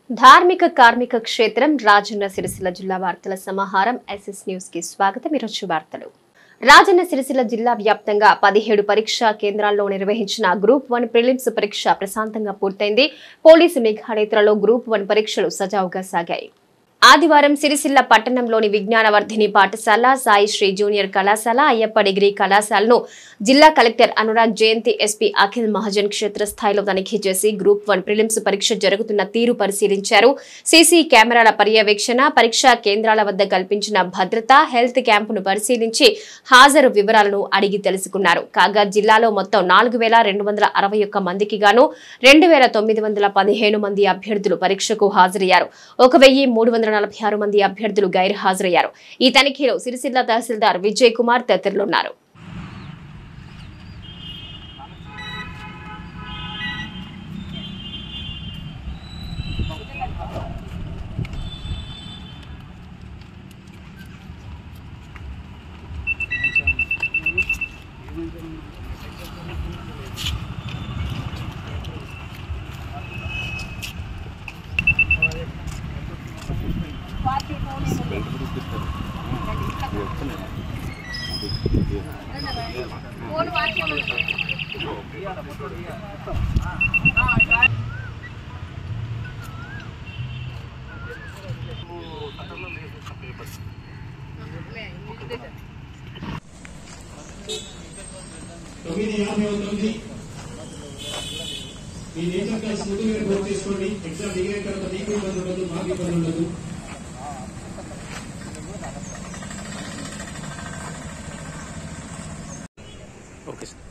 ధార్మిక కార్మిక క్షేత్రం రాజన్న సిరిసిల్ల జిల్లా వార్తల సమాహారం ఎస్ఎస్ న్యూస్ కి స్వాగతం ఈరోజు వార్తలు రాజన్న సిరిసిల్ల జిల్లా వ్యాప్తంగా పదిహేడు పరీక్షా కేంద్రాల్లో నిర్వహించిన గ్రూప్ వన్ ప్రిలిమ్స్ పరీక్ష ప్రశాంతంగా పూర్తయింది పోలీసు నిఘా నేత్రలో గ్రూప్ వన్ పరీక్షలు సజావుగా సాగాయి ఆదివారం సిరిసిల్ల పట్టణంలోని విజ్ఞానవర్ధిని పాఠశాల సాయి శ్రీ జూనియర్ కళాశాల అయ్యప్ప డిగ్రీ కళాశాలను జిల్లా కలెక్టర్ అనురాగ్ జయంతి ఎస్పీ అఖిల్ మహాజన్ క్షేత్రస్థాయిలో తనిఖీ చేసి గ్రూప్ వన్ ప్రిలిమ్స్ పరీక్ష జరుగుతున్న తీరు పరిశీలించారు సీసీ కెమెరాల పర్యవేక్షణ పరీక్షా కేంద్రాల వద్ద కల్పించిన భద్రత హెల్త్ క్యాంపును పరిశీలించి హాజరు వివరాలను అడిగి తెలుసుకున్నారు కాగా జిల్లాలో మొత్తం నాలుగు వేల రెండు వందల అరవై ఒక్క మందికి గాను రెండు వేల తొమ్మిది వందల పదిహేను మంది అభ్యర్థులు పరీక్షకు హాజరయ్యారు ఒక వెయ్యి మూడు వందల నలభై ఆరు మంది అభ్యర్థులు గైర్ హాజరయ్యారు ఈ తనిఖీలో సిరిసిల్ల తహసీల్దార్ విజయ్ కుమార్ తదితరులున్నారు తొమ్మిది యాభై అవుతుంది మీ నేచర్ క్లాస్ ముందు మీరు నోట్ చేసుకోండి ఎగ్జామ్ దిగిన తర్వాత మీకు ఇబ్బంది ఉండదు మాకు ఇబ్బంది ఉండదు ఓకే సార్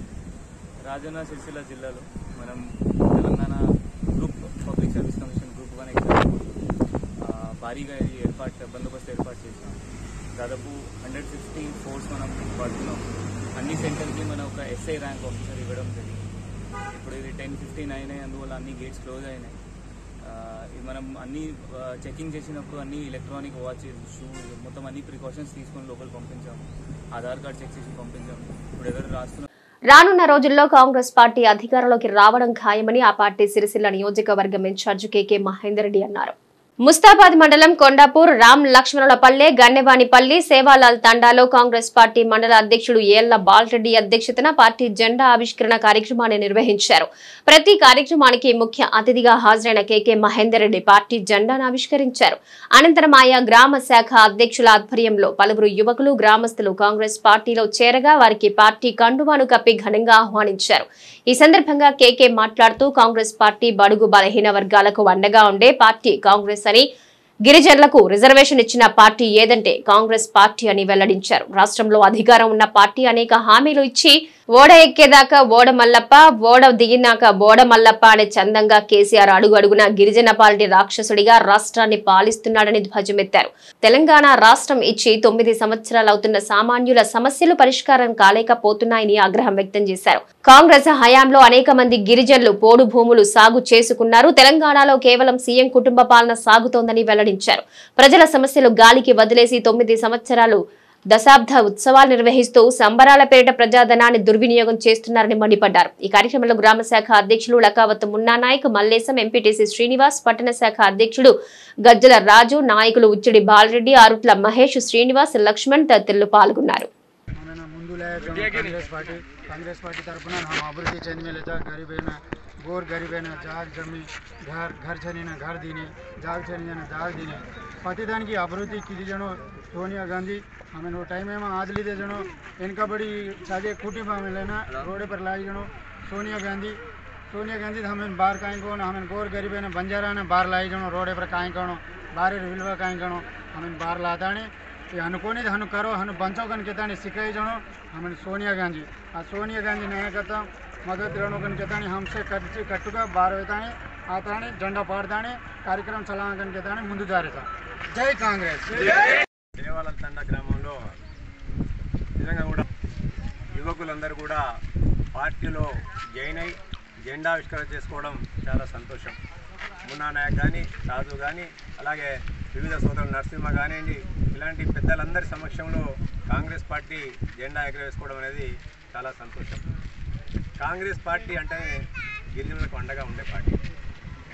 రాజన్న సిరిసిల్ల జిల్లాలో మనం Telangana group public service commission group one exam ఆ, భారీగా ఈ ఏర్పాటు బందోబస్తు ఏర్పాటు చేసాం దాదాపు హండ్రెడ్ ఫిఫ్టీ ఫోర్స్ మనం పడుతున్నాం అన్ని సెంటర్కి మనం ఒక ఎస్ఐ ర్యాంక్ ఆఫీసర్ ఇవ్వడం జరిగింది ఇప్పుడు ఇది టెన్ ఫిఫ్టీన్ అయినాయి అందువల్ల అన్ని గేట్స్ క్లోజ్ అయినాయి ఆ, ఇది మనం అన్ని చెకింగ్ చేసినప్పుడు అన్ని ఎలక్ట్రానిక్ వాచెస్ షూస్ మొత్తం అన్ని ప్రికాషన్స్ తీసుకొని లోపల పంపించాము ఆధార్ కార్డ్ చెక్ చేసి పంపించాము ఇప్పుడు ఎవరు రాస్తున్నారు రానున్న రోజుల్లో కాంగ్రెస్ పార్టీ అధికారంలోకి రావడం ఖాయమని ఆ పార్టీ సిరిసిల్ల నియోజకవర్గం ఇన్ఛార్జ్ కేకే మహేందర్ రెడ్డి అన్నారు ముస్తాబాద్ మండలం కొండాపూర్ రామ్ లక్ష్మణులపల్లె గన్నెవానిపల్లి సేవాలాల్ తండాలో కాంగ్రెస్ పార్టీ మండల అధ్యక్షుడు ఏళ్ల బాలరెడ్డి అధ్యక్షతన పార్టీ జెండా ఆవిష్కరణ కార్యక్రమాన్ని నిర్వహించారు ప్రతి కార్యక్రమానికి ముఖ్య అతిథిగా హాజరైన కేకే మహేందర్ రెడ్డి పార్టీ జెండాను ఆవిష్కరించారు అనంతరం ఆయా గ్రామ శాఖ అధ్యక్షుల ఆధ్వర్యంలో పలువురు యువకులు గ్రామస్తులు కాంగ్రెస్ పార్టీలో చేరగా వారికి పార్టీ కండువాను కప్పి ఘనంగా ఆహ్వానించారు ఈ సందర్భంగా కేకే మాట్లాడుతూ కాంగ్రెస్ పార్టీ బడుగు బలహీన వర్గాలకు అండగా ఉండే పార్టీ కాంగ్రెస్ అని గిరిజనులకు రిజర్వేషన్ ఇచ్చిన పార్టీ ఏదంటే కాంగ్రెస్ పార్టీ అని వెల్లడించారు రాష్ట్రంలో అధికారం ఉన్న పార్టీ అనేక హామీలు ఇచ్చి ఓడ ఎక్కేదాకా ఓడ మల్లప్ప ఓడ దిగినాక బోడ మల్లప్ప అనే చందంగా కేసీఆర్ అడుగు అడుగున గిరిజన పార్టీ రాక్షసుడిగా రాష్ట్రాన్ని పాలిస్తున్నాడని ధ్వజమెత్తారు తెలంగాణ రాష్ట్రం ఇచ్చి తొమ్మిది సంవత్సరాలు అవుతున్న సామాన్యుల సమస్యలు పరిష్కారం కాలేకపోతున్నాయని ఆగ్రహం వ్యక్తం చేశారు కాంగ్రెస్ హయాంలో అనేక మంది గిరిజనులు పోడు భూములు సాగు చేసుకున్నారు తెలంగాణలో కేవలం సీఎం కుటుంబ పాలన సాగుతోందని వెల్లడించారు ప్రజల సమస్యలు గాలికి వదిలేసి తొమ్మిది సంవత్సరాలు దశాబ్ద ఉత్సవాలు నిర్వహిస్తూ సంబరాల పేరిట ప్రజాధనాన్ని దుర్వినియోగం చేస్తున్నారని మండిపడ్డారు ఈ కార్యక్రమంలో గ్రామ శాఖ అధ్యక్షులు లకావత్ మున్నా నాయక్ మల్లేశం ఎంపీటీసీ శ్రీనివాస్ పట్టణ శాఖ అధ్యక్షుడు గజ్జల రాజు నాయకులు ఉచ్చిడి బాలరెడ్డి ఆరుట్ల మహేష్ శ్రీనివాస్ లక్ష్మణ్ తదితరులు పాల్గొన్నారు మన ముందు లేక కాంగ్రెస్ పార్టీ కాంగ్రెస్ పార్టీ తరఫున हम अभिवृद्धि चंद में लेता गरीबैन गोर गरीबैन जाग जमी घर घर छनीन घर दीने जाग छनीन जाग दीने ప్రతిదానికి అభివృద్ధికి ఇది జనం సోనియా గాంधी हमें वो टाइम में आज लीधे जनो इनका बड़ी साजे कुटुंब हमें लेना रोड पर लाई जनो सोनिया गांधी सोनिया गांधी हमें बाहर काहीं कोण हमें गोर गरीब ने बंजारा ने बाहर लाई जनो रोड पर काहीं कणो बाहर विलवा काहीं कणो हमें बाहर लाताणे ಈ ಅನ್ಕೊಂಡಿದ್ದು ಹಣ್ಣು ಕರೋ ಹಣ್ಣು ಬಂಚೋಕನ್ ಕೆತ್ತಾಣಿ ಸಿಕ್ಕೈ ಜಣೋ ಆಮೇಲೆ ಸೋನಿಯಾ ಗಾಂಧಿ ಆ ಸೋನಿಯಾ ಗಾಂಧಿ ನಾಯಕತ್ವ ಮದತ್ रणोकन केताणी हमसे कच्ची कट्टुगा बार वेताणी आताणी झंडा पाडताणी कार्यक्रम चलाकन केताणी ముందు జారేతా జై కాంగ్రెస్ దేవాల తండ గ్రామంలో నిజంగా కూడా యువకులందరూ కూడా పార్టీలో జాయిన్ అయి జెండా ఆవిష్కరణ చేసుకోవడం చాలా సంతోషం మున్నా నాయక్ కానీ రాజు కానీ అలాగే వివిధ సోదరులు నరసింహ కానివ్వండి ఇలాంటి పెద్దలందరి సమక్షంలో కాంగ్రెస్ పార్టీ జెండా ఎగరవేసుకోవడం అనేది చాలా సంతోషం కాంగ్రెస్ పార్టీ అంటేనే గిరిజనులకు అండగా ఉండే పార్టీ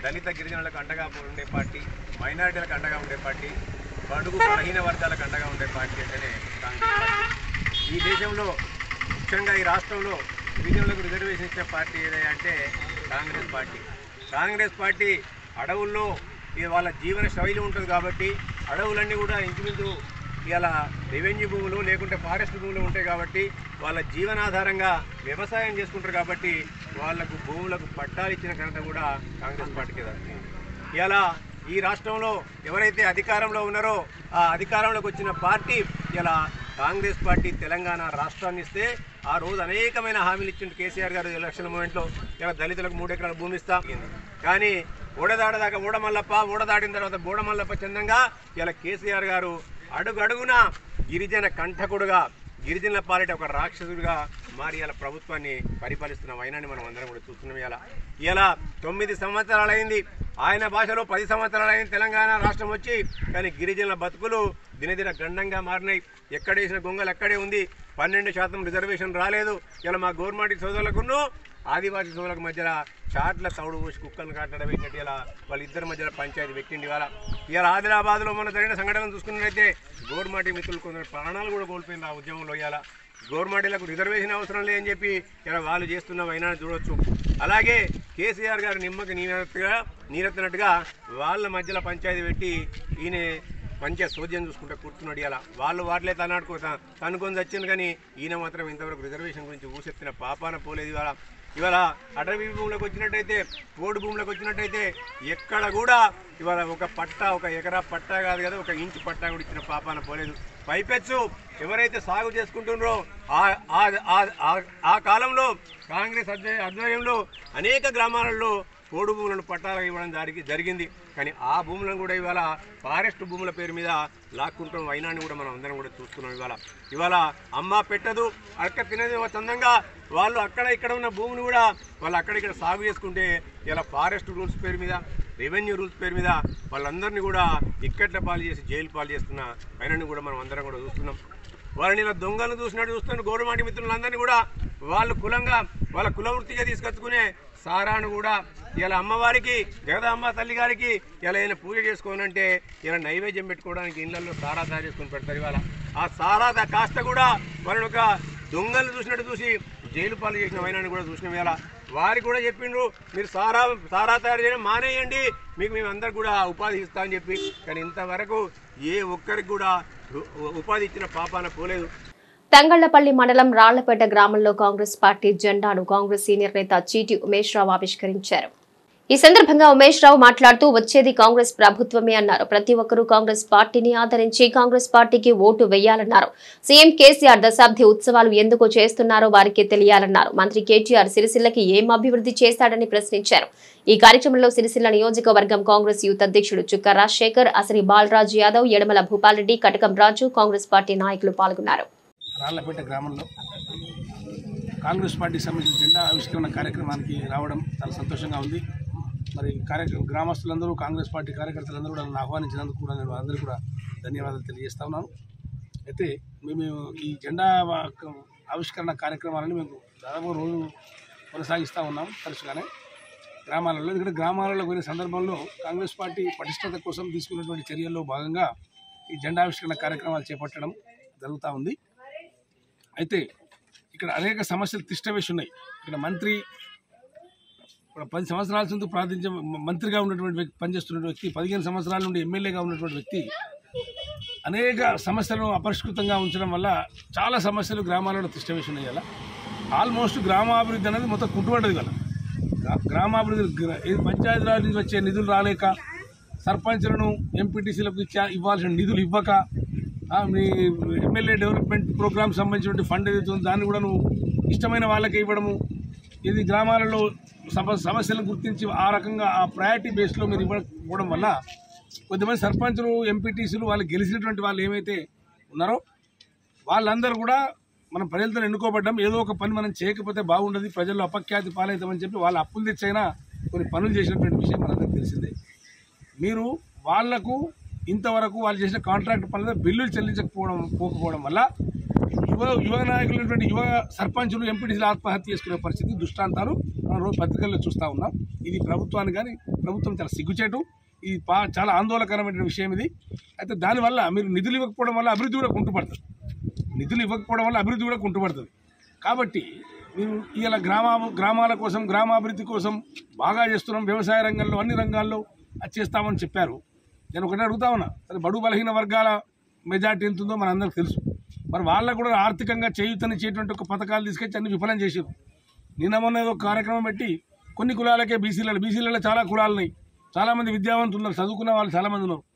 దళిత గిరిజనులకు అండగా ఉండే పార్టీ మైనారిటీలకు అండగా ఉండే పార్టీ బడుగు బలహీన వర్గాలకు అండగా ఉండే పార్టీ అంటేనే కాంగ్రెస్ పార్టీ ఈ దేశంలో ముఖ్యంగా ఈ రాష్ట్రంలో గిరిజనులకు రిజర్వేషన్ ఇచ్చిన పార్టీ ఏదైనా అంటే కాంగ్రెస్ పార్టీ కాంగ్రెస్ పార్టీ అడవుల్లో ఇక వాళ్ళ జీవన శైలి ఉంటుంది కాబట్టి అడవులన్నీ కూడా ఇంచుమించు ఇలా రెవెన్యూ భూములు లేకుంటే ఫారెస్ట్ భూములు ఉంటాయి కాబట్టి వాళ్ళ జీవనాధారంగా వ్యవసాయం చేసుకుంటారు కాబట్టి వాళ్ళకు భూములకు పట్టాలు ఇచ్చిన ఘనత కూడా కాంగ్రెస్ పార్టీకి దక్కుతుంది ఇలా ఈ రాష్ట్రంలో ఎవరైతే అధికారంలో ఉన్నారో ఆ అధికారంలోకి వచ్చిన పార్టీ ఇలా కాంగ్రెస్ పార్టీ తెలంగాణ రాష్ట్రాన్ని ఇస్తే ఆ రోజు అనేకమైన హామీలు ఇచ్చిండు కేసీఆర్ గారు ఎలక్షన్ మూమెంట్లో ఇలా దళితులకు మూడు ఎకరాల భూమి ఇస్తా కానీ ఓడదాడదాకా ఓడమల్లప్ప ఓడదాడిన తర్వాత బోడమల్లప్ప చందంగా ఇలా కేసీఆర్ గారు అడుగు అడుగున గిరిజన కంఠకుడుగా గిరిజనుల పాలిట ఒక రాక్షసుడిగా మారి ఇలా ప్రభుత్వాన్ని పరిపాలిస్తున్న వైనాన్ని మనం అందరం కూడా చూస్తున్నాం ఇలా ఇలా తొమ్మిది సంవత్సరాలైంది ఆయన భాషలో పది సంవత్సరాలైంది తెలంగాణ రాష్ట్రం వచ్చి కానీ గిరిజనుల బతుకులు దినదిన గండంగా మారినాయి ఎక్కడేసిన గొంగలు అక్కడే ఉంది పన్నెండు శాతం రిజర్వేషన్ రాలేదు ఇలా మా గవర్నమెంట్ సోదరులకును ఆదివాసీ సోదరులకు మధ్యలో చాట్ల తౌడు పోసి కుక్కలను కాటడం పెట్టినట్టు ఇలా వాళ్ళిద్దరి మధ్యలో పంచాయతీ పెట్టిండి ఇవాళ ఇలా ఆదిలాబాద్లో మన జరిగిన సంఘటనలు చూసుకున్నట్లయితే గవర్నమెంట్ మిత్రులు కొందరు ప్రాణాలు కూడా కోల్పోయింది ఆ ఉద్యమంలో ఇవాళ గవర్నమెంట్లకు రిజర్వేషన్ అవసరం లేదని చెప్పి ఇలా వాళ్ళు చేస్తున్న వైనాన్ని చూడొచ్చు అలాగే కేసీఆర్ గారు నిమ్మకి నీరెత్తుగా నీరెత్తినట్టుగా వాళ్ళ మధ్యలో పంచాయతీ పెట్టి ఈయన మంచిగా సోద్యం చూసుకుంటే కూర్చున్నాడు ఇలా వాళ్ళు వాటిలే తనాడుకో తనుకొని వచ్చింది కానీ ఈయన మాత్రం ఇంతవరకు రిజర్వేషన్ గురించి ఊసెత్తిన పాపాన పోలేదు ఇవాళ ఇవాళ అటవీ భూములకు వచ్చినట్టయితే పోడు భూములకు వచ్చినట్టయితే ఎక్కడ కూడా ఇవాళ ఒక పట్ట ఒక ఎకరా పట్టా కాదు కదా ఒక ఇంచు పట్టా కూడా ఇచ్చిన పాపాన పోలేదు పైపెచ్చు ఎవరైతే సాగు చేసుకుంటున్నారో ఆ- ఆ- ఆ- ఆ- ఆ కాలంలో కాంగ్రెస్ అధ్వ- ఆధ్వర్యంలో అనేక గ్రామాలలో పోడు భూములను పట్టాలకు ఇవ్వడం జరిగి జరిగింది కానీ ఆ భూములను కూడా ఇవాళ ఫారెస్ట్ భూముల పేరు మీద లాక్కుంటున్న వైనాన్ని కూడా మనం అందరం కూడా చూస్తున్నాం ఇవాళ ఇవాళ అమ్మ పెట్టదు అక్క తినేది ఒక చందంగా వాళ్ళు అక్కడ ఇక్కడ ఉన్న భూమిని కూడా వాళ్ళు అక్కడ ఇక్కడ సాగు చేసుకుంటే ఇలా ఫారెస్ట్ రూల్స్ పేరు మీద రెవెన్యూ రూల్స్ పేరు మీద వాళ్ళందరినీ కూడా ఇక్కట్ల పాలు చేసి జైలు పాలు చేస్తున్న వైనాన్ని కూడా మనం అందరం కూడా చూస్తున్నాం వాళ్ళని ఇలా దొంగలను చూసినట్టు చూస్తున్న గౌరవమాటి మిత్రులందరినీ కూడా వాళ్ళు కులంగా వాళ్ళ కుల వృత్తిగా తీసుకొచ్చుకునే సారాను కూడా ఇలా అమ్మవారికి జగదమ్మ తల్లి గారికి ఇలా ఈయన పూజ చేసుకోనంటే ఇలా నైవేద్యం పెట్టుకోవడానికి ఇళ్లలో సారా తయారు చేసుకొని పెడతారు ఇవాళ ఆ సారా దా- కాస్త కూడా వాళ్ళని ఒక దొంగలు చూసినట్టు చూసి జైలు పాలు చేసిన వైనాన్ని కూడా చూసిన వేళ వారికి కూడా చెప్పిండ్రు మీరు సారా సారా తయారు చేయడం మానేయండి మీకు మేము అందరికి కూడా ఉపాధి ఇస్తా అని చెప్పి కానీ ఇంతవరకు ఏ ఒక్కరికి కూడా ఉ- ఉపాధి ఇచ్చిన పాపాన పోలేదు తంగళ్లపల్లి మండలం రాళ్లపేట గ్రామంలో కాంగ్రెస్ పార్టీ జెండాను కాంగ్రెస్ సీనియర్ నేత చీటి ఉమేష్ రావు ఆవిష్కరించారు ఈ సందర్భంగా ఉమేష్ రావు మాట్లాడుతూ వచ్చేది కాంగ్రెస్ ప్రభుత్వమే అన్నారు ప్రతి ఒక్కరూ కాంగ్రెస్ పార్టీని ఆదరించి కాంగ్రెస్ పార్టీకి ఓటు వేయాలన్నారు సీఎం కేసీఆర్ దశాబ్ది ఉత్సవాలు ఎందుకు చేస్తున్నారో వారికి తెలియాలన్నారు మంత్రి కేటీఆర్ సిరిసిల్లకి ఏం అభివృద్ధి చేశాడని ప్రశ్నించారు ఈ కార్యక్రమంలో సిరిసిల్ల నియోజకవర్గం కాంగ్రెస్ యూత్ అధ్యక్షుడు చుక్క రాజశేఖర్ అసరి బాలరాజు యాదవ్ యడమల భూపాల్ రెడ్డి కటకం రాజు కాంగ్రెస్ పార్టీ నాయకులు పాల్గొన్నారు రాళ్లపేట గ్రామంలో కాంగ్రెస్ పార్టీకి సంబంధించిన జెండా ఆవిష్కరణ కార్యక్రమానికి రావడం చాలా సంతోషంగా ఉంది మరి కార్య గ్రామస్తులందరూ కాంగ్రెస్ పార్టీ కార్యకర్తలందరూ కూడా నన్ను ఆహ్వానించినందుకు కూడా నేను అందరికీ కూడా ధన్యవాదాలు తెలియజేస్తా ఉన్నాను అయితే మేము ఈ జెండా వా- ఆవిష్కరణ కార్యక్రమాలను మేము దాదాపు రోజు కొనసాగిస్తూ ఉన్నాం తరచుగానే గ్రామాలలో ఎందుకంటే గ్రామాలలో పోయిన సందర్భంలో కాంగ్రెస్ పార్టీ పటిష్టత కోసం తీసుకున్నటువంటి చర్యల్లో భాగంగా ఈ జెండా ఆవిష్కరణ కార్యక్రమాలు చేపట్టడం జరుగుతూ ఉంది అయితే ఇక్కడ అనేక సమస్యలు తిష్టవేసి ఉన్నాయి ఇక్కడ మంత్రి ఇప్పుడు పది సంవత్సరాల నుండి ప్రార్థించే మంత్రిగా ఉన్నటువంటి వ్యక్తి పనిచేస్తున్న వ్యక్తి పదిహేను సంవత్సరాల నుండి ఎమ్మెల్యేగా ఉన్నటువంటి వ్యక్తి అనేక సమస్యలను అపరిష్కృతంగా ఉంచడం వల్ల చాలా సమస్యలు గ్రామాలలో తిష్టవేసి ఉన్నాయి ఇలా ఆల్మోస్ట్ గ్రామాభివృద్ధి అనేది మొత్తం కుంటుపడ్డది కదా గ్రా- గ్రామాభివృద్ధి గ్ర- ఇది పంచాయతీరాజ్ నుంచి వచ్చే నిధులు రాలేక సర్పంచ్లను ఎంపీటీసీలకు ఇచ్చా ఇవ్వాల్సిన నిధులు ఇవ్వక ఆ, మీ ఎమ్మెల్యే డెవలప్మెంట్ ప్రోగ్రామ్ సంబంధించిన ఫండ్ ఏదైతే ఉందో దాన్ని కూడా నువ్వు ఇష్టమైన వాళ్ళకే ఇవ్వడము ఇది గ్రామాలలో సమ సమస్యలను గుర్తించి ఆ రకంగా ఆ ప్రయారిటీ బేస్లో మీరు ఇవ్వకపోవడం వల్ల కొంతమంది సర్పంచులు ఎంపీటీసీలు వాళ్ళు గెలిచినటువంటి వాళ్ళు ఏమైతే ఉన్నారో వాళ్ళందరూ కూడా మనం ప్రజలతో ఎన్నుకోబడ్డాం ఏదో ఒక పని మనం చేయకపోతే బాగుండదు ప్రజల్లో అపఖ్యాతి పాలవుతామని చెప్పి వాళ్ళు అప్పులు తెచ్చైనా కొన్ని పనులు చేసినటువంటి విషయం మనందరికీ తెలిసిందే మీరు వాళ్లకు ఇంతవరకు వాళ్ళు చేసిన కాంట్రాక్ట్ పనుల బిల్లులు చెల్లించకపోవడం పోకపోవడం వల్ల యువ యువ నాయకులైనటువంటి యువ సర్పంచులు ఎంపీటీసీలు ఆత్మహత్య చేసుకునే పరిస్థితి దృష్టాంతాలు మనం రోజు పత్రికల్లో చూస్తూ ఉన్నాం ఇది ప్రభుత్వాన్ని కానీ ప్రభుత్వం చాలా సిగ్గుచేటు ఇది పా చాలా ఆందోళనకరమైన విషయం ఇది అయితే దానివల్ల మీరు నిధులు ఇవ్వకపోవడం వల్ల అభివృద్ధి కూడా కుంటుపడుతుంది నిధులు ఇవ్వకపోవడం వల్ల అభివృద్ధి కూడా కుంటుపడుతుంది కాబట్టి మీరు ఇలా గ్రామ గ్రామాల కోసం గ్రామాభివృద్ధి కోసం బాగా చేస్తున్నాం వ్యవసాయ రంగంలో అన్ని రంగాల్లో అది చేస్తామని చెప్పారు నేను ఒకటే అడుగుతా ఉన్నా సరే బడు బలహీన వర్గాల మెజార్టీ ఎంత ఉందో మనందరికి తెలుసు మరి వాళ్ళకు కూడా ఆర్థికంగా చేయూతనిచ్చేటువంటి ఒక పథకాలు తీసుకొచ్చి అన్ని విఫలం చేసారు నిన్న మొన్న ఏదో కార్యక్రమం పెట్టి కొన్ని కులాలకే బీసీలలో బీసీలలో చాలా కులాలు ఉన్నాయి చాలామంది విద్యావంతులు ఉన్నారు చదువుకున్న వాళ్ళు చాలామంది ఉన్నారు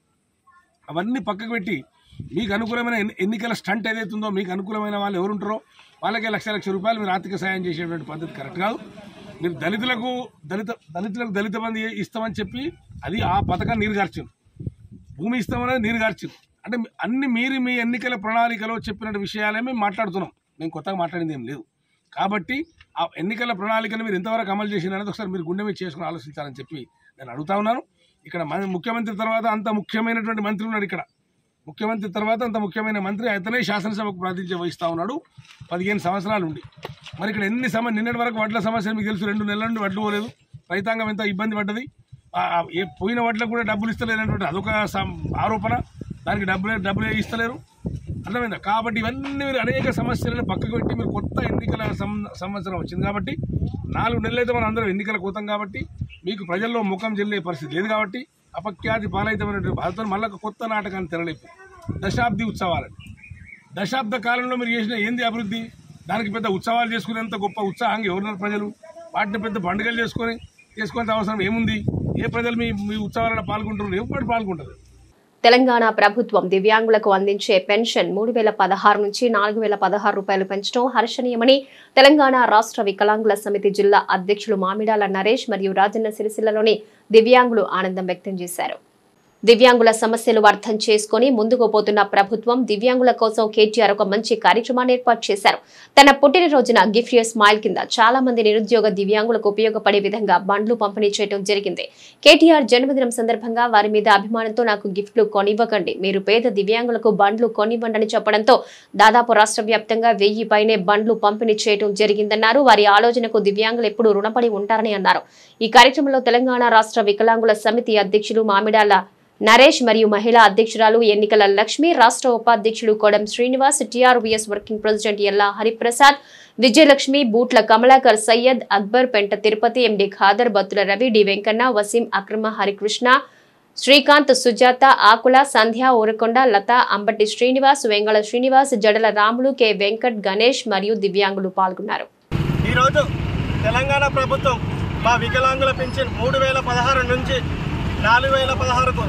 అవన్నీ పక్కకు పెట్టి మీకు అనుకూలమైన ఎన్ని- ఎన్నికల స్టంట్ ఏదైతే ఉందో మీకు అనుకూలమైన వాళ్ళు ఎవరు ఉంటారో వాళ్ళకే లక్ష లక్ష రూపాయలు మీరు ఆర్థిక సాయం చేసేటువంటి పద్ధతి కరెక్ట్ కాదు మీరు దళితులకు దళిత దళితులకు దళిత మంది ఇస్తామని చెప్పి అది ఆ పథకాన్ని నీరుగార్చింది భూమి ఇస్తామనేది నీరుగార్చింది అంటే అన్ని మీరు మీ ఎన్నికల ప్రణాళికలో చెప్పిన విషయాలే మేము మాట్లాడుతున్నాం మేము కొత్తగా మాట్లాడింది ఏం లేదు కాబట్టి ఆ ఎన్నికల ప్రణాళికను మీరు ఎంతవరకు అమలు చేసినది ఒకసారి మీరు గుండె మీద చేసుకుని ఆలోచించాలని చెప్పి నేను అడుగుతా ఉన్నాను ఇక్కడ మన ముఖ్యమంత్రి తర్వాత అంత ముఖ్యమైనటువంటి మంత్రి ఉన్నాడు ఇక్కడ ముఖ్యమంత్రి తర్వాత అంత ముఖ్యమైన మంత్రి అతనే శాసనసభకు ప్రాతినిధ్యం వహిస్తూ ఉన్నాడు పదిహేను సంవత్సరాలు ఉండి మరి ఇక్కడ ఎన్ని సమస్య నిన్నటి వరకు వడ్ల సమస్యలు మీకు తెలుసు రెండు నెలల నుండి వడ్లు పోలేదు రైతాంగం ఎంత ఇబ్బంది పడ్డది ఆ, ఆ, ఏ పోయిన వడ్లకు కూడా డబ్బులు ఇస్తలేనటువంటి అదొక సం- ఆరోపణ దానికి డబ్బులే డబ్బులే ఇస్తలేరు అర్థమైందా కాబట్టి ఇవన్నీ మీరు అనేక సమస్యలను పక్కకు పెట్టి మీరు కొత్త ఎన్నికల సం- సంవత్సరం వచ్చింది కాబట్టి నాలుగు నెలలైతే మనం అందరం ఎన్నికల కోతాం కాబట్టి మీకు ప్రజల్లో ముఖం చెల్లే పరిస్థితి లేదు కాబట్టి అపఖ్యాతి పాలైతమైనటువంటి బాధతో మళ్ళీ ఒక కొత్త నాటకాన్ని తెరలేపు దశాబ్ది ఉత్సవాలని దశాబ్ద కాలంలో మీరు చేసిన ఏంది అభివృద్ధి దానికి పెద్ద ఉత్సవాలు చేసుకునేంత గొప్ప ఉత్సాహంగా ఎవరున్నారు ప్రజలు వాటిని పెద్ద పండుగలు చేసుకొని చేసుకునేంత అవసరం ఏముంది ఏ ప్రజలు మీ మీ ఉత్సవాలలో పాల్గొంటున్నారు ఎవరు పాల్గొంటారు తెలంగాణ ప్రభుత్వం దివ్యాంగులకు అందించే పెన్షన్ మూడు వేల పదహారు నుంచి నాలుగు వేల పదహారు రూపాయలు పెంచడం హర్షణీయమని తెలంగాణ రాష్ట్ర వికలాంగుల సమితి జిల్లా అధ్యక్షులు మామిడాల నరేష్ మరియు రాజన్న సిరిసిల్లలోని దివ్యాంగులు ఆనందం వ్యక్తం చేశారు దివ్యాంగుల సమస్యలు అర్థం చేసుకుని ముందుకు పోతున్న ప్రభుత్వం దివ్యాంగుల కోసం కేటీఆర్ ఒక మంచి కార్యక్రమాన్ని ఏర్పాటు చేశారు తన పుట్టినరోజున గిఫ్ట్ యూ స్మైల్ కింద చాలా మంది నిరుద్యోగ దివ్యాంగులకు ఉపయోగపడే విధంగా బండ్లు పంపిణీ చేయడం జరిగింది కేటీఆర్ జన్మదినం సందర్భంగా వారి మీద అభిమానంతో నాకు గిఫ్ట్లు కొనివ్వకండి మీరు పేద దివ్యాంగులకు బండ్లు కొనివ్వండి అని చెప్పడంతో దాదాపు రాష్ట్ర వ్యాప్తంగా వెయ్యి పైనే బండ్లు పంపిణీ చేయడం జరిగిందన్నారు వారి ఆలోచనకు దివ్యాంగులు ఎప్పుడూ రుణపడి ఉంటారని అన్నారు ఈ కార్యక్రమంలో తెలంగాణ రాష్ట్ర వికలాంగుల సమితి అధ్యక్షులు మామిడాల నరేష్ మరియు మహిళా అధ్యక్షురాలు ఎన్నికల లక్ష్మి రాష్ట్ర ఉపాధ్యక్షుడు Kodam Srinivas TRVS working president Ella Hariprasad Vijayalakshmi Bootla Kamalakar Syed Akbar Penta Tirupati MD Khader Battula Ravi D Venkanna Waseem Akram Harikrishna Srikanth Sujatha Akula Sandhya Urakonda Latha Ambati Srinivas Vengala Srinivas Jadala Ramulu K Venkat Ganesh మరియు దివ్యాంగులు పాల్గొన్నారు ఈరోజు తెలంగాణ ప్రభుత్వం మా వికలాంగుల పెన్షన్ మూడు వేల పదహారు నుంచి నాలుగు వేల పదహారుకు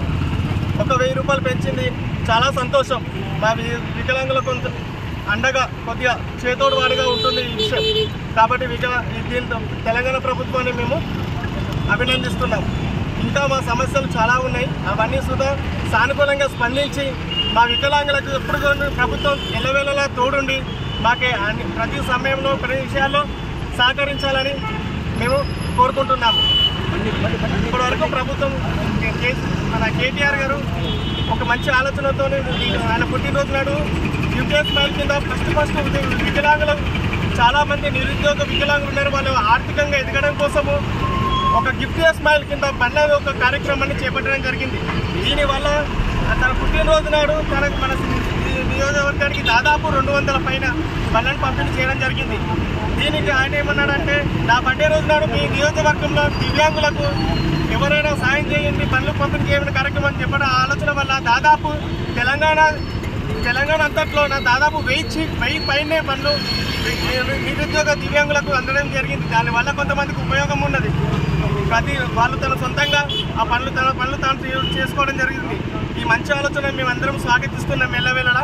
ఒక వెయ్యి రూపాయలు పెంచింది చాలా సంతోషం మా వి- వికలాంగుల కొంత అండగా కొద్దిగా చేతోడు వాడిగా ఉంటుంది ఈ విషయం కాబట్టి వికలా ఈ దీంతో తెలంగాణ ప్రభుత్వాన్ని మేము అభినందిస్తున్నాం ఇంకా మా సమస్యలు చాలా ఉన్నాయి అవన్నీ సుధా సానుకూలంగా స్పందించి మా వికలాంగులకు ఎప్పుడు కూడా ప్రభుత్వం ఎల్లవేళలా తోడుండి మాకే అన్ని ప్రతి సమయంలో ప్రతి విషయాల్లో సహకరించాలని మేము కోరుకుంటున్నాము ఇప్పటి వరకు ప్రభుత్వం కే- మన కేటీఆర్ గారు ఒక మంచి ఆలోచనతో ఆయన పుట్టినరోజు నాడు యూపీఎస్ మైల్ కింద ఫస్ట్ ఫస్ట్ వికలాంగులు చాలా మంది నిరుద్యోగ వికలాంగులు ఉన్నారు వాళ్ళు ఆర్థికంగా ఎదగడం కోసము ఒక గిఫ్ట్ స్మైల్ కింద బండ్ల ఒక కార్యక్రమాన్ని చేపట్టడం జరిగింది దీనివల్ల తన పుట్టినరోజు నాడు తనకు మన ఈ నియోజకవర్గానికి దాదాపు రెండు వందల పైన బండ్లను పంపిణీ చేయడం జరిగింది దీనికి ఆయన ఏమన్నాడంటే నా బర్త్డే రోజు నాడు మీ నియోజకవర్గంలో దివ్యాంగులకు ఎవరైనా సాయం చేయండి బండ్లు పంపిణీ చేయమని కార్యక్రమం చెప్పడం ఆ ఆలోచన వల్ల దాదాపు తెలంగాణ తెలంగాణ అంతట్లో నా దాదాపు వెయ్యి చి- వెయ్యి పైనే బండ్లు ని- నిరుద్యోగ దివ్యాంగులకు అందడం జరిగింది దానివల్ల కొంతమందికి ఉపయోగం ఉన్నది ప్రతి వాళ్ళు తన సొంతంగా ఆ పనులు తన పనులు తాను చే- చేసుకోవడం జరిగింది ఈ మంచి ఆలోచన మేమందరం స్వాగతిస్తున్నాం ఎల్లవేళలా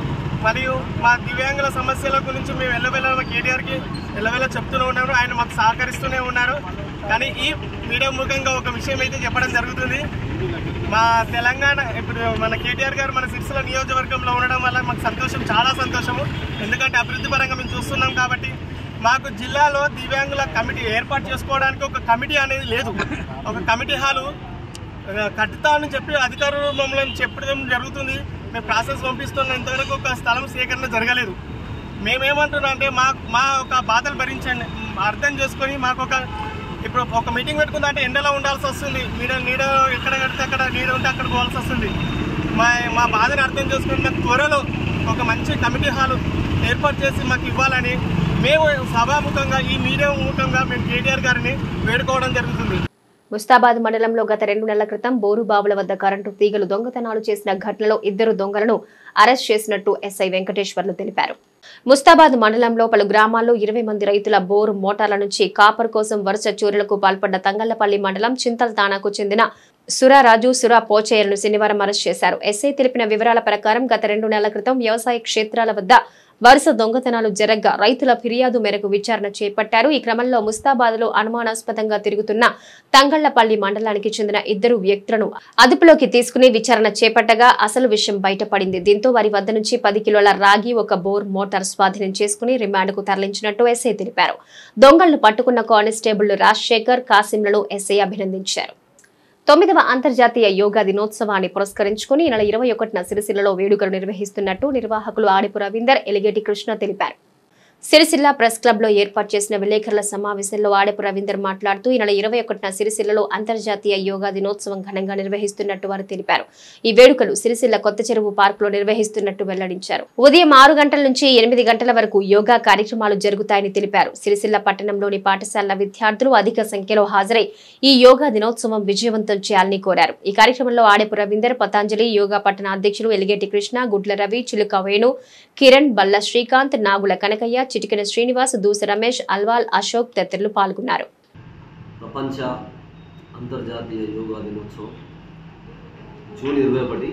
మరియు మా దివ్యాంగుల సమస్యల గురించి మేము ఎల్లవేళ కేటీఆర్కి ఎల్లవేళ చెప్తూనే ఉన్నాము ఆయన మాకు సహకరిస్తూనే ఉన్నారు కానీ ఈ మీడియా ముఖంగా ఒక విషయం అయితే చెప్పడం జరుగుతుంది మా తెలంగాణ ఇప్పుడు మన కేటీఆర్ గారు మన సిరిసిల్ల నియోజకవర్గంలో ఉండడం వల్ల మాకు సంతోషం చాలా సంతోషము ఎందుకంటే అభివృద్ధి పరంగా మేము చూస్తున్నాం కాబట్టి మాకు జిల్లాలో దివ్యాంగుల కమిటీ ఏర్పాటు చేసుకోవడానికి ఒక కమిటీ అనేది లేదు ఒక కమిటీ హాలు ఆ, కట్టుతా అని చెప్పి అధికారులు మమ్మల్ని చెప్పడం జరుగుతుంది మేము ప్రాసెస్ పంపిస్తున్న ఇంతవరకు ఒక స్థలం సేకరణ జరగలేదు మేమేమంటున్నాం అంటే మా మా ఒక బాధలు భరించండి మ్, అర్థం చేసుకొని మాకు ఒక ఇప్పుడు ఒక మీటింగ్ పెట్టుకుందా అంటే ఎండలో ఉండాల్సి వస్తుంది నీడ నీడ ఎక్కడ కడితే అక్కడ నీడ ఉంటే అక్కడ పోవాల్సి వస్తుంది మా మా బాధను అర్థం చేసుకుని మాకు త్వరలో ఒక మంచి కమిటీ హాల్ ఏర్పాటు చేసి మాకు ఇవ్వాలని మేము సభాముఖంగా ఈ మీడియా ముఖంగా మేము కేటీఆర్ గారిని వేడుకోవడం జరుగుతుంది ముస్తాబాద్ మండలంలో గత రెండు నెలల క్రితం బోరు బావుల వద్ద కరెంటు తీగలు దొంగతనాలు చేసిన ఘటనలో ఇద్దరు దొంగలను అరెస్ట్ చేసినట్టు ఎస్ఐ వెంకటేశ్వర్లు తెలిపారు ముస్తాబాద్ మండలంలో పలు గ్రామాల్లో ఇరవై మంది రైతుల బోరు మోటార్ల నుంచి కాపర్ కోసం వరుస చోరీలకు పాల్పడ్డ తంగళ్లపల్లి మండలం చింతల్ తానాకు చెందిన సురారాజు సురా పోచయ్యలను శనివారం అరెస్ట్ చేశారు ఎస్ఐ తెలిపిన వివరాల ప్రకారం గత రెండు నెలల క్రితం వ్యవసాయ క్షేత్రాల వద్ద వరుస దొంగతనాలు జరగ్గా రైతుల ఫిర్యాదు మేరకు విచారణ చేపట్టారు ఈ క్రమంలో ముస్తాబాద్ లో అనుమానాస్పదంగా తిరుగుతున్న తంగళ్లపల్లి మండలానికి చెందిన ఇద్దరు వ్యక్తులను అదుపులోకి తీసుకుని విచారణ చేపట్టగా అసలు విషయం బయటపడింది దీంతో వారి వద్ద నుంచి పది కిలోల రాగి ఒక బోర్ మోటార్ స్వాధీనం చేసుకుని రిమాండ్కు తరలించినట్టు ఎస్ఐ తెలిపారు దొంగలను పట్టుకున్న కానిస్టేబుల్ రాజశేఖర్ కాసింలను ఎస్ఐ అభినందించారు తొమ్మిదవ అంతర్జాతీయ యోగా దినోత్సవాన్ని పురస్కరించుకుని ఈ నెల ఇరవై ఒకటిన సిరిసిల్లలో వేడుకలు నిర్వహిస్తున్నట్టు నిర్వాహకులు ఆడిపు రవీందర్ ఎలిగేటి కృష్ణ తెలిపారు సిరిసిల్ల ప్రెస్ క్లబ్ లో ఏర్పాటు చేసిన విలేకరుల సమావేశంలో ఆడపు రవీందర్ మాట్లాడుతూ ఈ నెల ఇరవై ఒకటిన సిరిసిల్లలో అంతర్జాతీయ యోగా దినోత్సవం ఘనంగా నిర్వహిస్తున్నట్టు వారు తెలిపారు ఈ వేడుకలు సిరిసిల్ల కొత్త చెరువు పార్క్ లో నిర్వహిస్తున్నట్టు వెల్లడించారు ఉదయం ఆరు గంటల నుంచి ఎనిమిది గంటల వరకు యోగా కార్యక్రమాలు జరుగుతాయని తెలిపారు సిరిసిల్ల పట్టణంలోని పాఠశాలల విద్యార్థులు అధిక సంఖ్యలో హాజరై ఈ యోగా దినోత్సవం విజయవంతం చేయాలని కోరారు ఈ కార్యక్రమంలో ఆడపు రవీందర్ పతాంజలి యోగా పట్టణ అధ్యక్షులు ఎలిగేటి కృష్ణ గుడ్ల రవి చిలుక వేణు కిరణ్ బల్ల శ్రీకాంత్ నాగుల కనకయ్య చిటికెన శ్రీనివాస్ దూస రమేష్ అల్వాల్ అశోక్ తదితరులు పాల్గొన్నారు ప్రపంచ అంతర్జాతీయ యోగా దినోత్సవం జూన్ ఇరవై ఒకటి